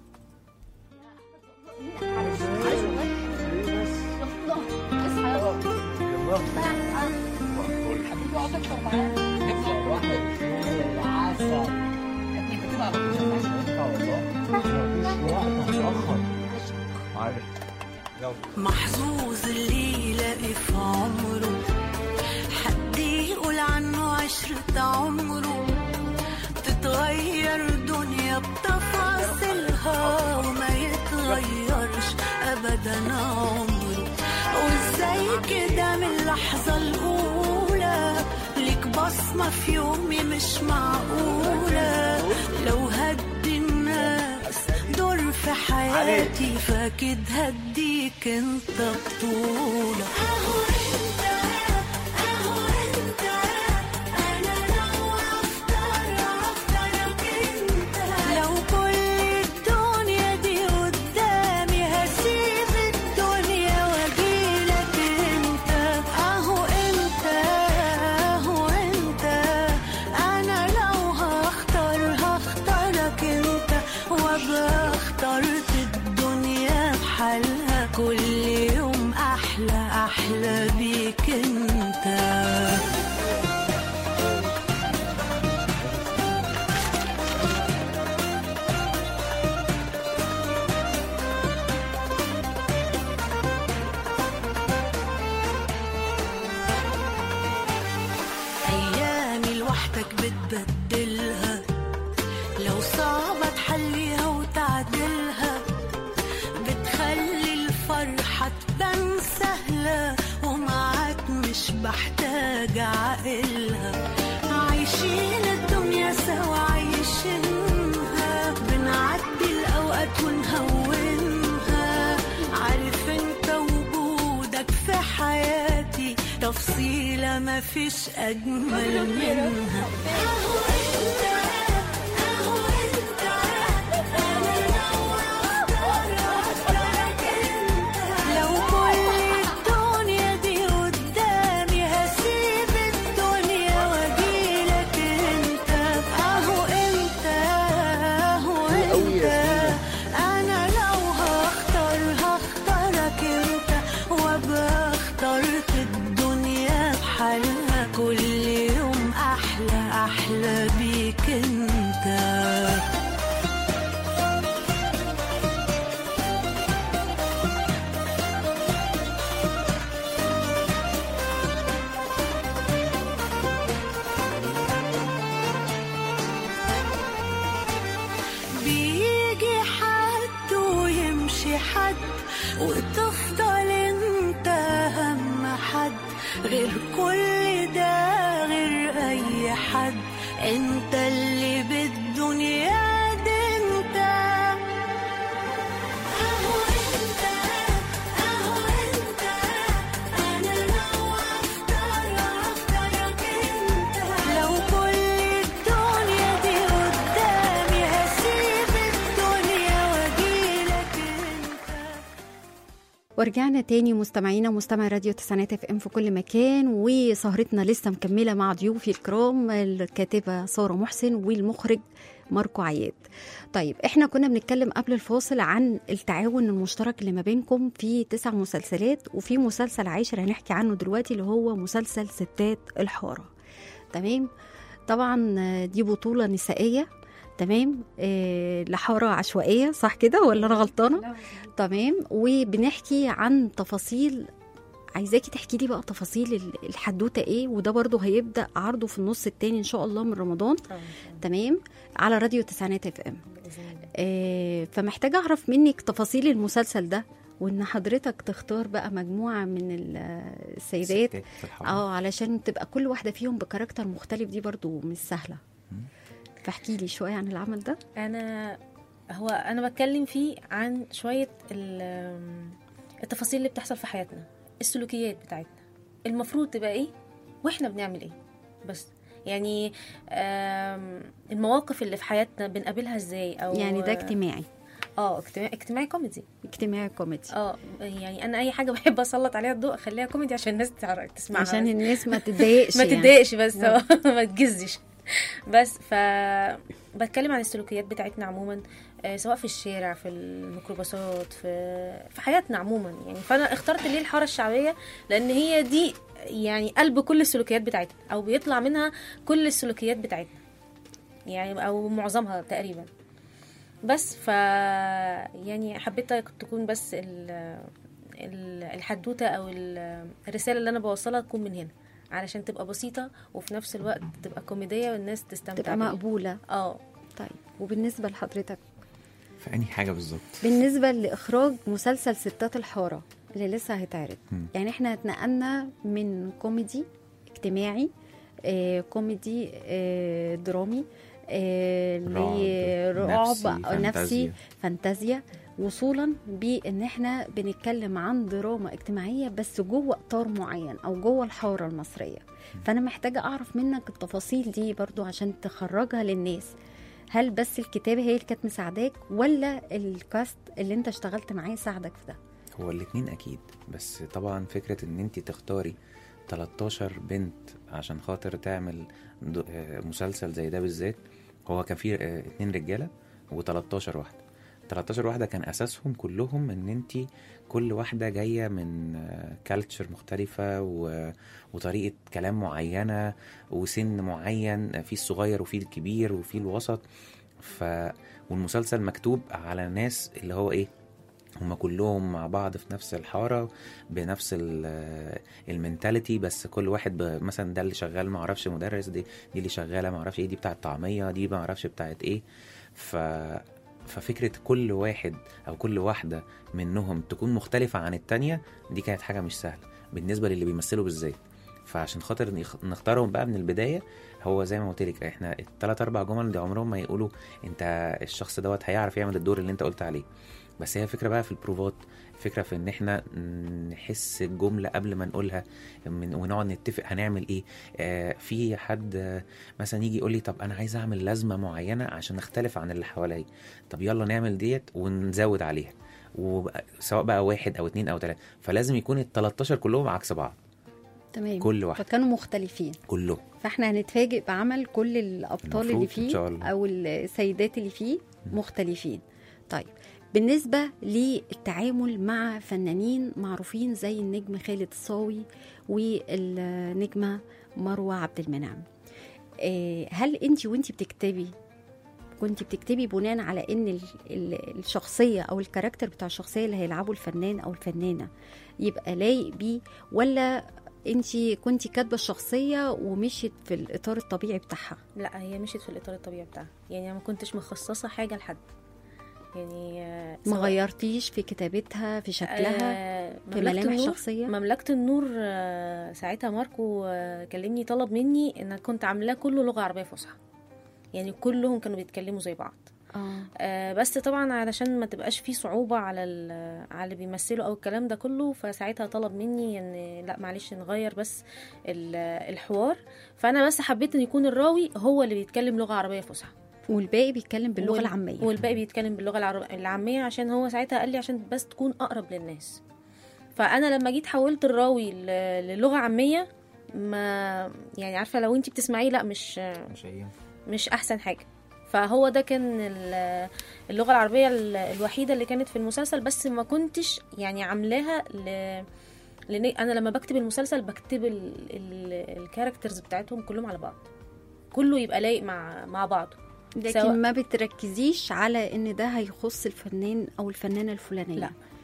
محظوظ اللي يلاقي في عمره حد يقول عنه عشرة عمره تتغير دنيا بتفاصيلها وما يتغيرش ابدا عمره وازاي كده من اللحظة الاولى ليك بصمة في يومي مش معقولة لو هدي الناس دور في حياتي فاكيد هديك انت بطولة اهو انت اهو انت انا لو اختار اختارك انت لو كل الدنيا دي قدامي هسيب الدنيا واجيلك انت اهو انت اهو انت انا لو هختار هختارك انت وابقى اخترت الدنيا بحالها كل يوم احلى احلى بيك انت أيامي لوحدك بتبدلها لو صعبة تحليها وتعدلها بتخلي الفرحة تبان سهلة ومعاك مش بحتاج عقلها عايشين الدنيا سوا عايشينها بنعدي الأوقات ونهونها عارف انت وجودك في حياتي تفصيلة مفيش أجمل منها أهو انت أهو انت أنا لو أختار أختارك انت لو كل الدنيا دي قدامي هسيب الدنيا واجيلك انت اهو انت اهو انت انا لو هختار هختارك انت وابقى اخترت الدنيا بحالها كل يوم احلى احلى بيك انت بيجي حد ويمشي حد وتفضل انت اهم حد غير كل ده غير اي حد انت اللي بالدنيا دي انت اهو انت اهو انت انا لو اختار اختارك انت لو كل الدنيا دي قدامي هسيب الدنيا واجيلك انت ورجعنا تاني مستمعينا مستمع راديو تسعينات اف ام في كل مكان وسهرتنا لسه مكمله مع ضيوفي الكرام الكاتبه ساره محسن والمخرج ماركو عياد طيب احنا كنا بنتكلم قبل الفاصل عن التعاون المشترك اللي ما بينكم في تسع مسلسلات وفي مسلسل عاشر هنحكي عنه دلوقتي اللي هو مسلسل ستات الحاره تمام طبعا آه، دي بطوله نسائيه تمام آه لحاره عشوائيه صح كده ولا انا غلطانه تمام وبنحكي عن تفاصيل عايزاكي تحكي لي بقى تفاصيل ال- الحدوته ايه وده برضو هيبدا عرضه في النص التاني ان شاء الله من رمضان آه، تمام على راديو تسعينات اف ام بإذن الله. آه، فمحتاجه اعرف منك تفاصيل المسلسل ده وان حضرتك تختار بقى مجموعه من ال- السيدات ستات في الحرب. اه علشان تبقى كل واحده فيهم بكاركتر مختلف دي برضو مش سهله فاحكي لي شويه عن العمل ده انا هو انا بتكلم فيه عن شويه ال- التفاصيل اللي بتحصل في حياتنا السلوكيات بتاعتنا المفروض تبقى ايه واحنا بنعمل ايه بس يعني آم، المواقف اللي في حياتنا بنقابلها ازاي او يعني ده اجتماعي اه اجتماعي اجتماعي كوميدي اجتماعي كوميدي اه يعني انا اي حاجه بحب اسلط عليها الضوء اخليها كوميدي عشان الناس تعرف تسمعها عشان بس. الناس ما تتضايقش ما يعني. تتضايقش بس آه. ما تجزش بس ف بتكلم عن السلوكيات بتاعتنا عموما آه، سواء في الشارع في الميكروباصات في في حياتنا عموما يعني فانا اخترت ليه الحاره الشعبيه لان هي دي يعني قلب كل السلوكيات بتاعتنا او بيطلع منها كل السلوكيات بتاعتنا يعني او معظمها تقريبا بس ف يعني حبيت تكون بس ال... ال- الحدوته او ال- الرساله اللي انا بوصلها تكون من هنا علشان تبقى بسيطه وفي نفس الوقت تبقى كوميديه والناس تستمتع تبقى بيها. مقبوله اه طيب وبالنسبه لحضرتك في أنهي حاجة بالظبط بالنسبه لاخراج مسلسل ستات الحاره اللي لسه هيتعرض مم. يعني احنا اتنقلنا من كوميدي اجتماعي آه كوميدي آه درامي آه رعب، لرعب نفسي، نفسي فانتازيا. فانتازيا وصولا بان احنا بنتكلم عن دراما اجتماعيه بس جوه اطار معين او جوه الحاره المصريه فانا محتاجه اعرف منك التفاصيل دي برضو عشان تخرجها للناس هل بس الكتابه هي اللي كانت مساعداك ولا الكاست اللي انت اشتغلت معاه ساعدك في ده هو الاتنين اكيد بس طبعا فكره ان انت تختاري 13 بنت عشان خاطر تعمل دو- آه، مسلسل زي ده بالذات هو كان فيه آه، اتنين رجاله و13 واحده 13 واحده كان اساسهم كلهم ان انت كل واحده جايه من كالتشر مختلفه و... وطريقه كلام معينه وسن معين في الصغير وفي الكبير وفي الوسط ف والمسلسل مكتوب على ناس اللي هو ايه هما كلهم مع بعض في نفس الحارة بنفس ال- المنتاليتي بس كل واحد ب- مثلا ده اللي شغال ما اعرفش مدرس دي دي اللي شغالة ما اعرفش ايه دي بتاعت طعمية دي ما اعرفش بتاعت ايه ف ففكرة كل واحد او كل واحدة منهم تكون مختلفة عن التانية دي كانت حاجة مش سهلة بالنسبة للي بيمثلوا بالذات فعشان خاطر نخ- نختارهم بقى من البداية هو زي ما قلت لك احنا التلات اربع جمل دي عمرهم ما يقولوا انت الشخص دوت هيعرف يعمل الدور اللي انت قلت عليه بس هي فكرة بقى في البروفات فكرة في ان احنا نحس الجملة قبل ما نقولها من ونقعد نتفق هنعمل ايه آه في حد آه، مثلا يجي يقول لي طب انا عايز اعمل لازمة معينة عشان اختلف عن اللي حواليا طب يلا نعمل ديت ونزود عليها وسواء بقى واحد او اتنين او تلاتة فلازم يكون ال 13 كلهم عكس بعض تمام كل واحد فكانوا مختلفين كلهم فاحنا هنتفاجئ بعمل كل الابطال اللي المفروض إن فيه شاء الله. او السيدات اللي فيه مختلفين طيب بالنسبة للتعامل مع فنانين معروفين زي النجم خالد الصاوي والنجمة مروة عبد المنعم آه، هل انت وانت بتكتبي كنت بتكتبي بناء على ان ال- ال- الشخصية او الكاركتر بتاع الشخصية اللي هيلعبه الفنان او الفنانة يبقى لايق بيه ولا انت كنت كاتبة الشخصية ومشيت في الاطار الطبيعي بتاعها لا هي مشيت في الاطار الطبيعي بتاعها يعني انا ما كنتش مخصصه حاجه لحد يعني آه، ما سواء- غيرتيش في كتابتها في شكلها آه، في مملكة ملامح النور- شخصية مملكة النور آه، ساعتها ماركو آه، كلمني طلب مني ان كنت عاملاه كله لغة عربية فصحى يعني كلهم كانوا بيتكلموا زي بعض اه آه، بس طبعا علشان ما تبقاش في صعوبة على ال- على اللي بيمثلوا او الكلام ده كله فساعتها طلب مني ان لا معلش نغير بس ال- الحوار فانا بس حبيت ان يكون الراوي هو اللي بيتكلم لغة عربية فصحى والباقي بيتكلم باللغة وال- العامية والباقي بيتكلم باللغه العرب... العاميه عشان هو ساعتها قال لي عشان بس تكون اقرب للناس فانا لما جيت حولت الراوي ل... للغه عاميه ما يعني عارفه لو انت بتسمعيه لا مش مش أيام مش احسن حاجه فهو ده كان ال- اللغه العربيه ال- الوحيده اللي كانت في المسلسل بس ما كنتش يعني عاملاها ل... لان انا لما بكتب المسلسل بكتب ال... ال... الكاركترز بتاعتهم كلهم على بعض كله يبقى لايق مع مع بعضه لكن سواء- ما بتركزيش على ان ده هيخص الفنان او الفنانة الفلانية لا.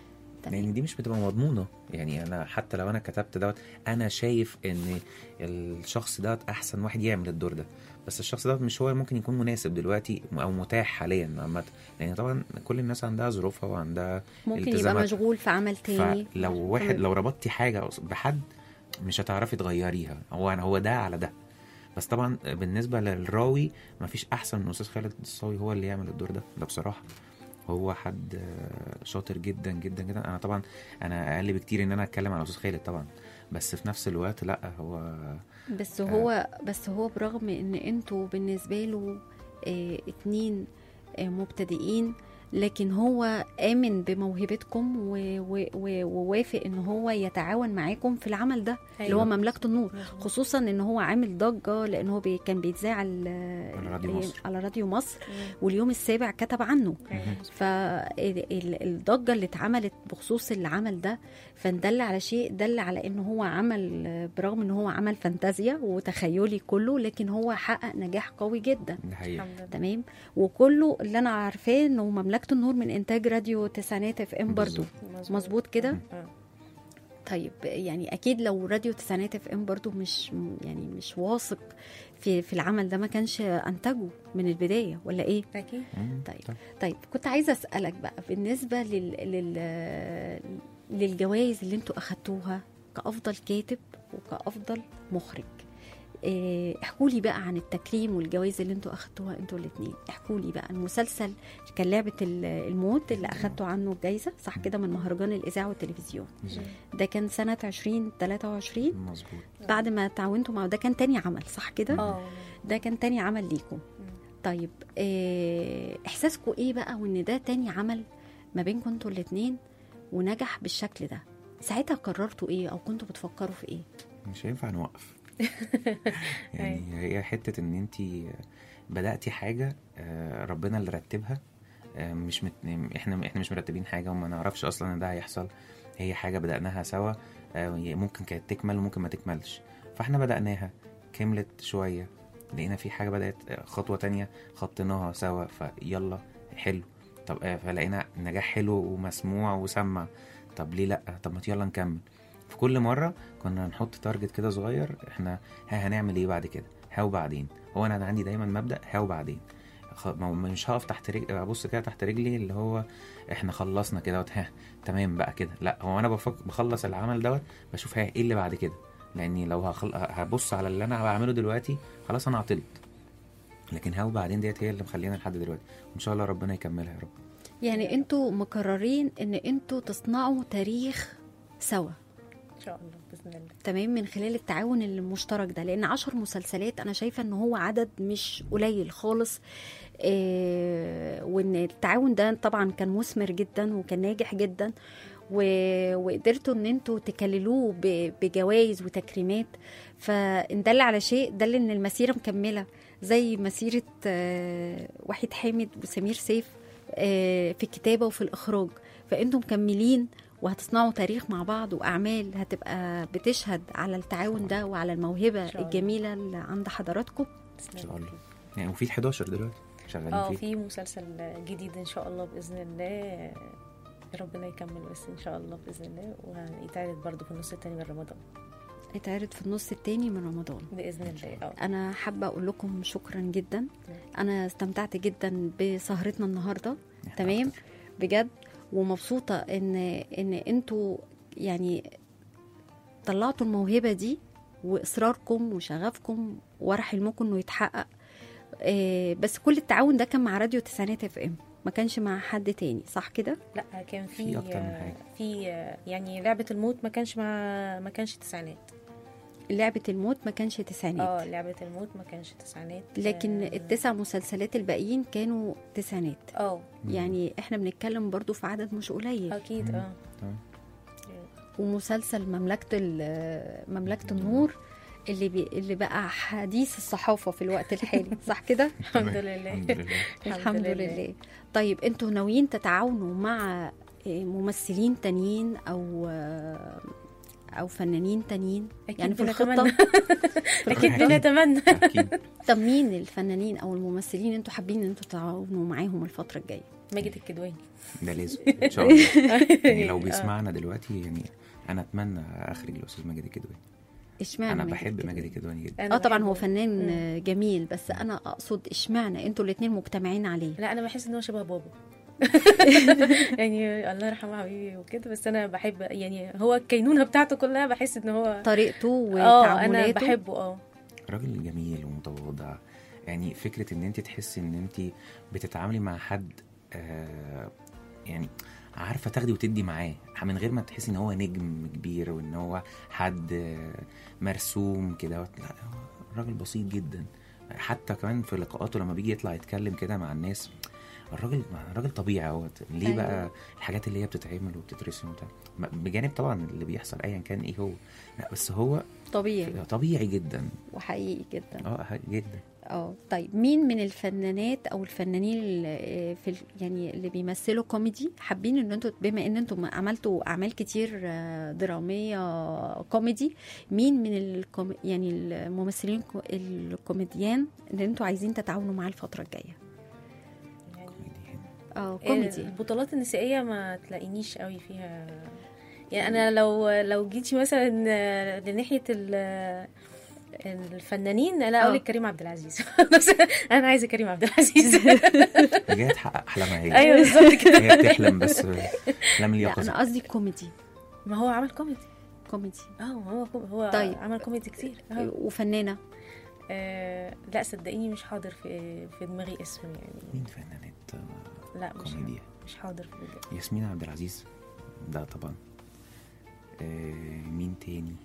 تمام. لان دي مش بتبقى مضمونه يعني انا حتى لو انا كتبت دوت انا شايف ان الشخص دوت احسن واحد يعمل الدور ده بس الشخص دوت مش هو اللي ممكن يكون مناسب دلوقتي او متاح حاليا عامه لان طبعا كل الناس عندها ظروفها وعندها ممكن يبقى التزامات. مشغول في عمل تاني فلو واحد تمام. لو ربطتي حاجه بحد مش هتعرفي تغيريها هو هو ده على ده بس طبعا بالنسبه للراوي مفيش احسن من استاذ خالد الصاوي هو اللي يعمل الدور ده ده بصراحه هو حد آه، شاطر جدا جدا جدا انا طبعا انا اقل بكتير ان انا اتكلم على استاذ خالد طبعا بس في نفس الوقت لا هو بس هو بس هو برغم ان انتوا بالنسبه له اه اتنين اه مبتدئين لكن هو آمن بموهبتكم و- و- و- ووافق ان هو يتعاون معاكم في العمل ده اللي هو أيوة. مملكة النور مظبوط. خصوصا ان هو عامل ضجة لان هو بي كان بيتذاع ال- على راديو ال- مصر. على راديو مصر مم. واليوم السابع كتب عنه أيوة. فالضجة اللي اتعملت بخصوص العمل ده فندل على شيء دل على ان هو عمل برغم ان هو عمل فانتازيا وتخيلي كله لكن هو حقق نجاح قوي جدا ده حقيقي الحمد لله تمام وكله اللي انا عارفاه انه مملكة النور من انتاج راديو تسعينات اف ام برضو بالظبط. مظبوط كده آه. طيب يعني اكيد لو راديو تسعينات اف ام برضو مش يعني مش واثق في في العمل ده ما كانش انتجه من البدايه ولا ايه اكيد مم. طيب. طيب كنت عايزه اسالك بقى بالنسبه لل... لل... للجوائز اللي انتوا اخدتوها كافضل كاتب وكافضل مخرج إيه، احكوا لي بقى عن التكريم والجوائز اللي انتوا اخدتوها انتوا الاثنين احكوا لي بقى المسلسل كان لعبه ال- الموت اللي اخدتوا عنه الجائزه صح كده من مهرجان الاذاعه والتلفزيون بالظبط. ده كان سنه 2023 مظبوط بعد ما تعاونتوا مع ده كان تاني عمل صح كده اه ده كان تاني عمل ليكم طيب آه، احساسكم ايه بقى وان ده تاني عمل ما بينكم انتوا الاتنين ونجح بالشكل ده ساعتها قررتوا ايه او كنتوا بتفكروا في ايه مش هينفع نوقف يعني هي حته ان انت بداتي حاجه آه، ربنا اللي رتبها آه، مش مت... احنا احنا مش مرتبين حاجه وما نعرفش اصلا ان ده هيحصل هي حاجه بداناها سوا آه، هي ممكن كانت تكمل وممكن ما تكملش فاحنا بداناها كملت شويه لقينا في حاجه بدات آه، خطوه تانية خطيناها سوا فيلا حلو طب آه، فلقينا نجاح حلو ومسموع وسمع طب ليه لا طب ما يلا نكمل في كل مره كنا نحط تارجت كده صغير احنا ها هنعمل ايه بعد كده ها وبعدين هو انا عندي دايما مبدا ها وبعدين خ- ما- مش هقف تحت رجلي ابص كده تحت رجلي اللي هو احنا خلصنا كده وت- ها تمام بقى كده لا هو انا بفك بخلص العمل دوت بشوف ها ايه اللي بعد كده لاني لو هخل... هبص على اللي انا بعمله دلوقتي خلاص انا عطلت لكن ها وبعدين ديت هي اللي مخلينا لحد دلوقتي وان شاء الله ربنا يكملها يا رب يعني انتوا مقررين ان انتوا تصنعوا تاريخ سوا ان شاء الله باذن الله تمام من خلال التعاون المشترك ده لان عشر مسلسلات انا شايفه ان هو عدد مش قليل خالص إيه وان التعاون ده طبعا كان مثمر جدا وكان ناجح جدا و- وقدرتوا ان انتوا تكللوه ب- بجوائز وتكريمات فان دل على شيء دل ان المسيره مكمله زي مسيره آه، وحيد حامد وسمير سيف آه، في الكتابه وفي الاخراج فانتم مكملين وهتصنعوا تاريخ مع بعض واعمال هتبقى بتشهد على التعاون ده وعلى الموهبه إن شاء الله. الجميله اللي عند حضراتكم ان شاء الله يعني وفي ال 11 دلوقتي شغالين اه فيه في مسلسل جديد ان شاء الله باذن الله ربنا يكمل بس ان شاء الله باذن الله وهيتعرض برضه في النص التاني من رمضان اتعرض في النص التاني من رمضان باذن الله اه انا حابه اقول لكم شكرا جدا انا استمتعت جدا بسهرتنا النهارده إحنا تمام أكتر. بجد ومبسوطه ان ان انتوا يعني طلعتوا الموهبه دي واصراركم وشغفكم ورا حلمكم انه يتحقق آه، بس كل التعاون ده كان مع راديو تسعينات اف ام ما كانش مع حد تاني صح كده لا كان في في أكتر من حاجة. في يعني لعبه الموت ما كانش مع ما كانش تسعينات لعبه الموت ما كانش تسعينات اه لعبه الموت ما كانش تسعينات لكن آه، التسع مسلسلات الباقيين كانوا تسعينات اه يعني احنا بنتكلم برضو في عدد مش قليل اكيد مم. اه تمام. ومسلسل مملكة ال- مملكة النور اللي بي اللي بقى حديث الصحافة في الوقت الحالي صح كده؟ الحمد لله الحمد لله الحمد لله طيب انتوا ناويين تتعاونوا مع آه، ممثلين تانيين او آه، او فنانين تانيين أكيد يعني في بنتمنى. الخطه اكيد أكيد. بنتمنى اكيد طب مين الفنانين او الممثلين انتوا حابين ان انتوا تتعاونوا معاهم الفتره الجايه ماجد الكدواني ده لازم ان شاء الله يعني لو آه. بيسمعنا دلوقتي يعني انا اتمنى اخرج الاستاذ ماجد الكدواني اشمعنى انا ماجد بحب الكدواني؟ ماجد الكدواني جدا أنا اه طبعا بحبه. هو فنان مم. آه، جميل بس انا اقصد اشمعنى انتوا الاثنين مجتمعين عليه لا انا بحس ان هو شبه بابا يعني الله يرحمه حبيبي وكده بس انا بحب يعني هو الكينونه بتاعته كلها بحس ان هو طريقته اه انا وتعاملاته بحبه اه راجل جميل ومتواضع يعني فكره ان انت تحسي ان انت بتتعاملي مع حد آه يعني عارفه تاخدي وتدي معاه من غير ما تحسي ان هو نجم كبير وان هو حد آه، مرسوم كده لا هو راجل بسيط جدا حتى كمان في لقاءاته لما بيجي يطلع يتكلم كده مع الناس الراجل راجل طبيعي اهوت ليه أيوة. بقى الحاجات اللي هي بتتعمل وبتترسم وبتاع بجانب طبعا اللي بيحصل ايا كان ايه هو لا بس هو طبيعي طبيعي جدا وحقيقي جدا اه ح- جدا اه طيب مين من الفنانات او الفنانين اللي في ال- يعني اللي بيمثلوا كوميدي حابين ان انتوا بما ان انتوا عملتوا اعمال كتير آه، دراميه كوميدي مين من الكوم يعني الممثلين الكو- الكوميديان اللي انتوا عايزين تتعاونوا معاه الفتره الجايه كوميدي. اه كوميدي البطولات النسائيه ما تلاقينيش قوي فيها يعني انا لو لو جيتي مثلا لناحيه ال- الفنانين لا اقول آه. لك كريم عبد العزيز بس انا عايزه كريم عبد العزيز جايه تحقق احلامها هي ايوه بالظبط كده هي بتحلم بس احلام لا اليقظه انا قصدي كوميدي ما هو عمل كوميدي كوميدي اه هو كوم- هو طيب. طيب. عمل كوميدي كتير آه. وفنانه آه لا صدقيني مش حاضر في في دماغي اسم يعني مين فنانات آه، لا مش كوميديا مش حاضر في دماغي ياسمين عبد العزيز ده طبعا آه مين تاني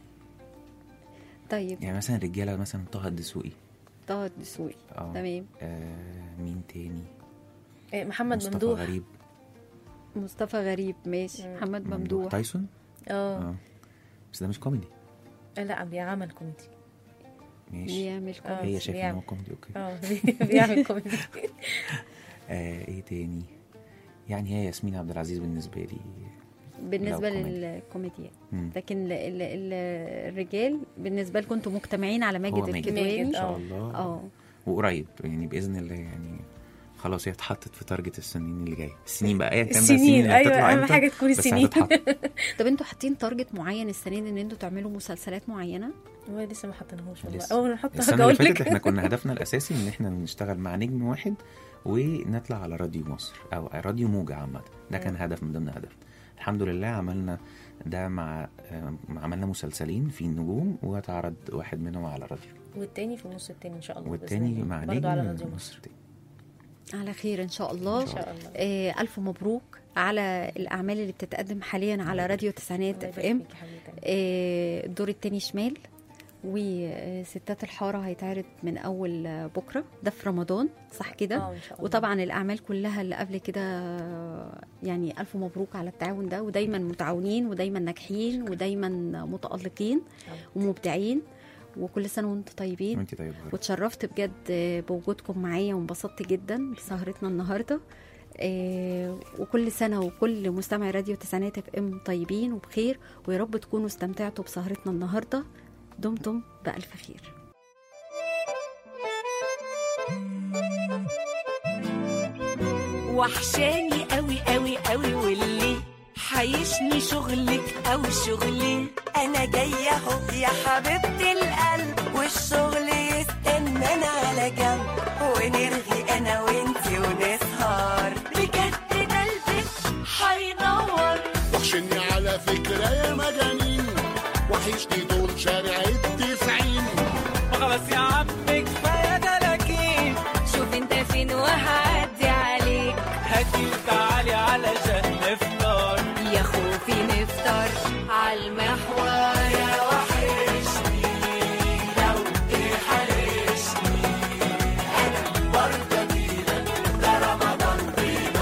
طيب يعني مثلا رجاله مثلا طه الدسوقي طه الدسوقي اه تمام آه مين تاني آه محمد مصطفى ممدوح غريب مصطفى غريب ماشي مم. محمد ممدوح تايسون اه اه بس ده مش كوميدي لا بيعمل كوميدي ماشي بيعمل آه. كوميدي هي شايفه ان هو بيعمل. كوميدي اوكي اه بيعمل كوميدي آه ايه تاني يعني هي ياسمين عبد العزيز بالنسبه لي بالنسبه لو كوميدي. للكوميديان مم. لكن ال ال ال الرجال بالنسبه لكم انتوا مجتمعين على هو ماجد ماجد. ماجد، الكدواني ان شاء آه. الله اه وقريب يعني باذن الله يعني خلاص هي اتحطت في تارجت السنين اللي جايه السنين بقى ايا كان بقى السنين اللي ايوه هتطلع اهم امتى، حاجه تكون بس السنين هتتحط. طب انتوا حاطين تارجت معين السنه دي ان انتوا تعملوا مسلسلات معينه هو لسه ما حطيناهوش والله لسه. اول ما نحط السنه هقول اللي فاتت لك احنا كنا هدفنا الاساسي ان احنا نشتغل مع نجم واحد ونطلع على راديو مصر او راديو موجة عامه ده كان هدف من ضمن هدف الحمد لله عملنا ده مع آه، عملنا مسلسلين في النجوم واتعرض واحد منهم على راديو والتاني في النص التاني ان شاء الله بإذن والتاني الله. مع برضه على نجم راديو مصر مصر تاني. على خير ان شاء الله ان شاء الله آه الف مبروك على الاعمال اللي بتتقدم حاليا على راديو تسعينات الله اف يبارك ام فيك يا حبيبتي. آه، الدور التاني شمال وستات الحارة هيتعرض من أول آه، بكرة ده في رمضان صح كده اه ان شاء الله وطبعا الأعمال كلها اللي قبل كده آه، يعني ألف مبروك على التعاون ده ودايما متعاونين ودايما ناجحين ودايما متألقين ومبدعين وكل سنة وانتم طيبين وانت طيب غير. واتشرفت بجد آه، بوجودكم معايا وانبسطت جدا بسهرتنا النهارده آه، وكل سنة وكل مستمع راديو تسعينات اف ام طيبين وبخير ويا رب تكونوا استمتعتوا بسهرتنا النهارده دمتم بألف خير وحشاني قوي قوي قوي واللي حيشني شغلك او شغلي انا جايه اهو يا حبيبتي القلب والشغل يستنانا على جنب ونرغي انا وانتي ونسهر بجد ده البيت حينور وحشني على فكرة يا مجانين وحشني طول شارع التسعين خلاص يا عم كفايه تلاكين شوف انت فين وهعدي عليك هاتي وتعالي علشان نفطر يا خوفي نفطر عالمحور يا وحشني لو تحرشني انا برضه جيلك ده رمضان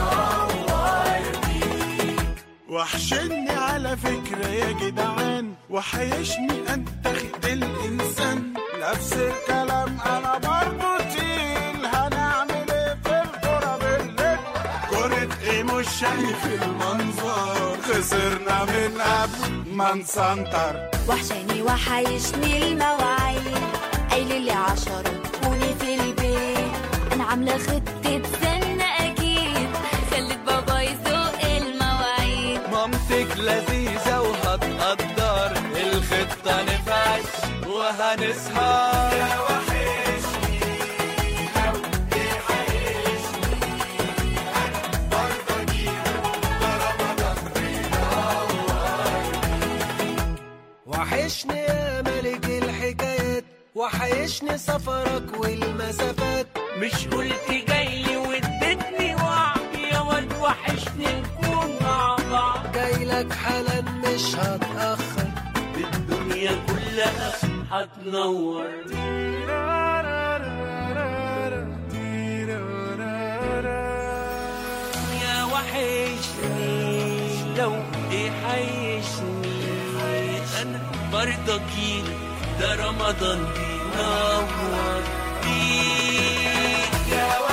وحشني على فكرة يا جدعان وحيشني أنتخد الإنسان نفس الكلام أنا برضو تقيل هنعمل إيه في الكرة بالليل كرة صدق مش شايف المنظر خسرنا من قبل ما نسنطر وحشاني وحيشني المواعيد قايل لي عشرة كوني في البيت انا عاملة خطة سنة اكيد خلت بابا يزق المواعيد مامتك لذيذة وهتقدر الخطة نفعت وهنسهر يا وحشني أوي حيشني أنا برضه أجيلك ده رمضان وحشني يا ملك الحكايات وحيشني سفرك والمسافات مش قلت جاي وادتني وعد يا واد وحشني نكون مع بعض جايلك حالا مش هتأخر الدنيا كلها هتنور يا وحشني لو ايه حيشني انا برضه اجيلك ده رمضان بينور بيك يا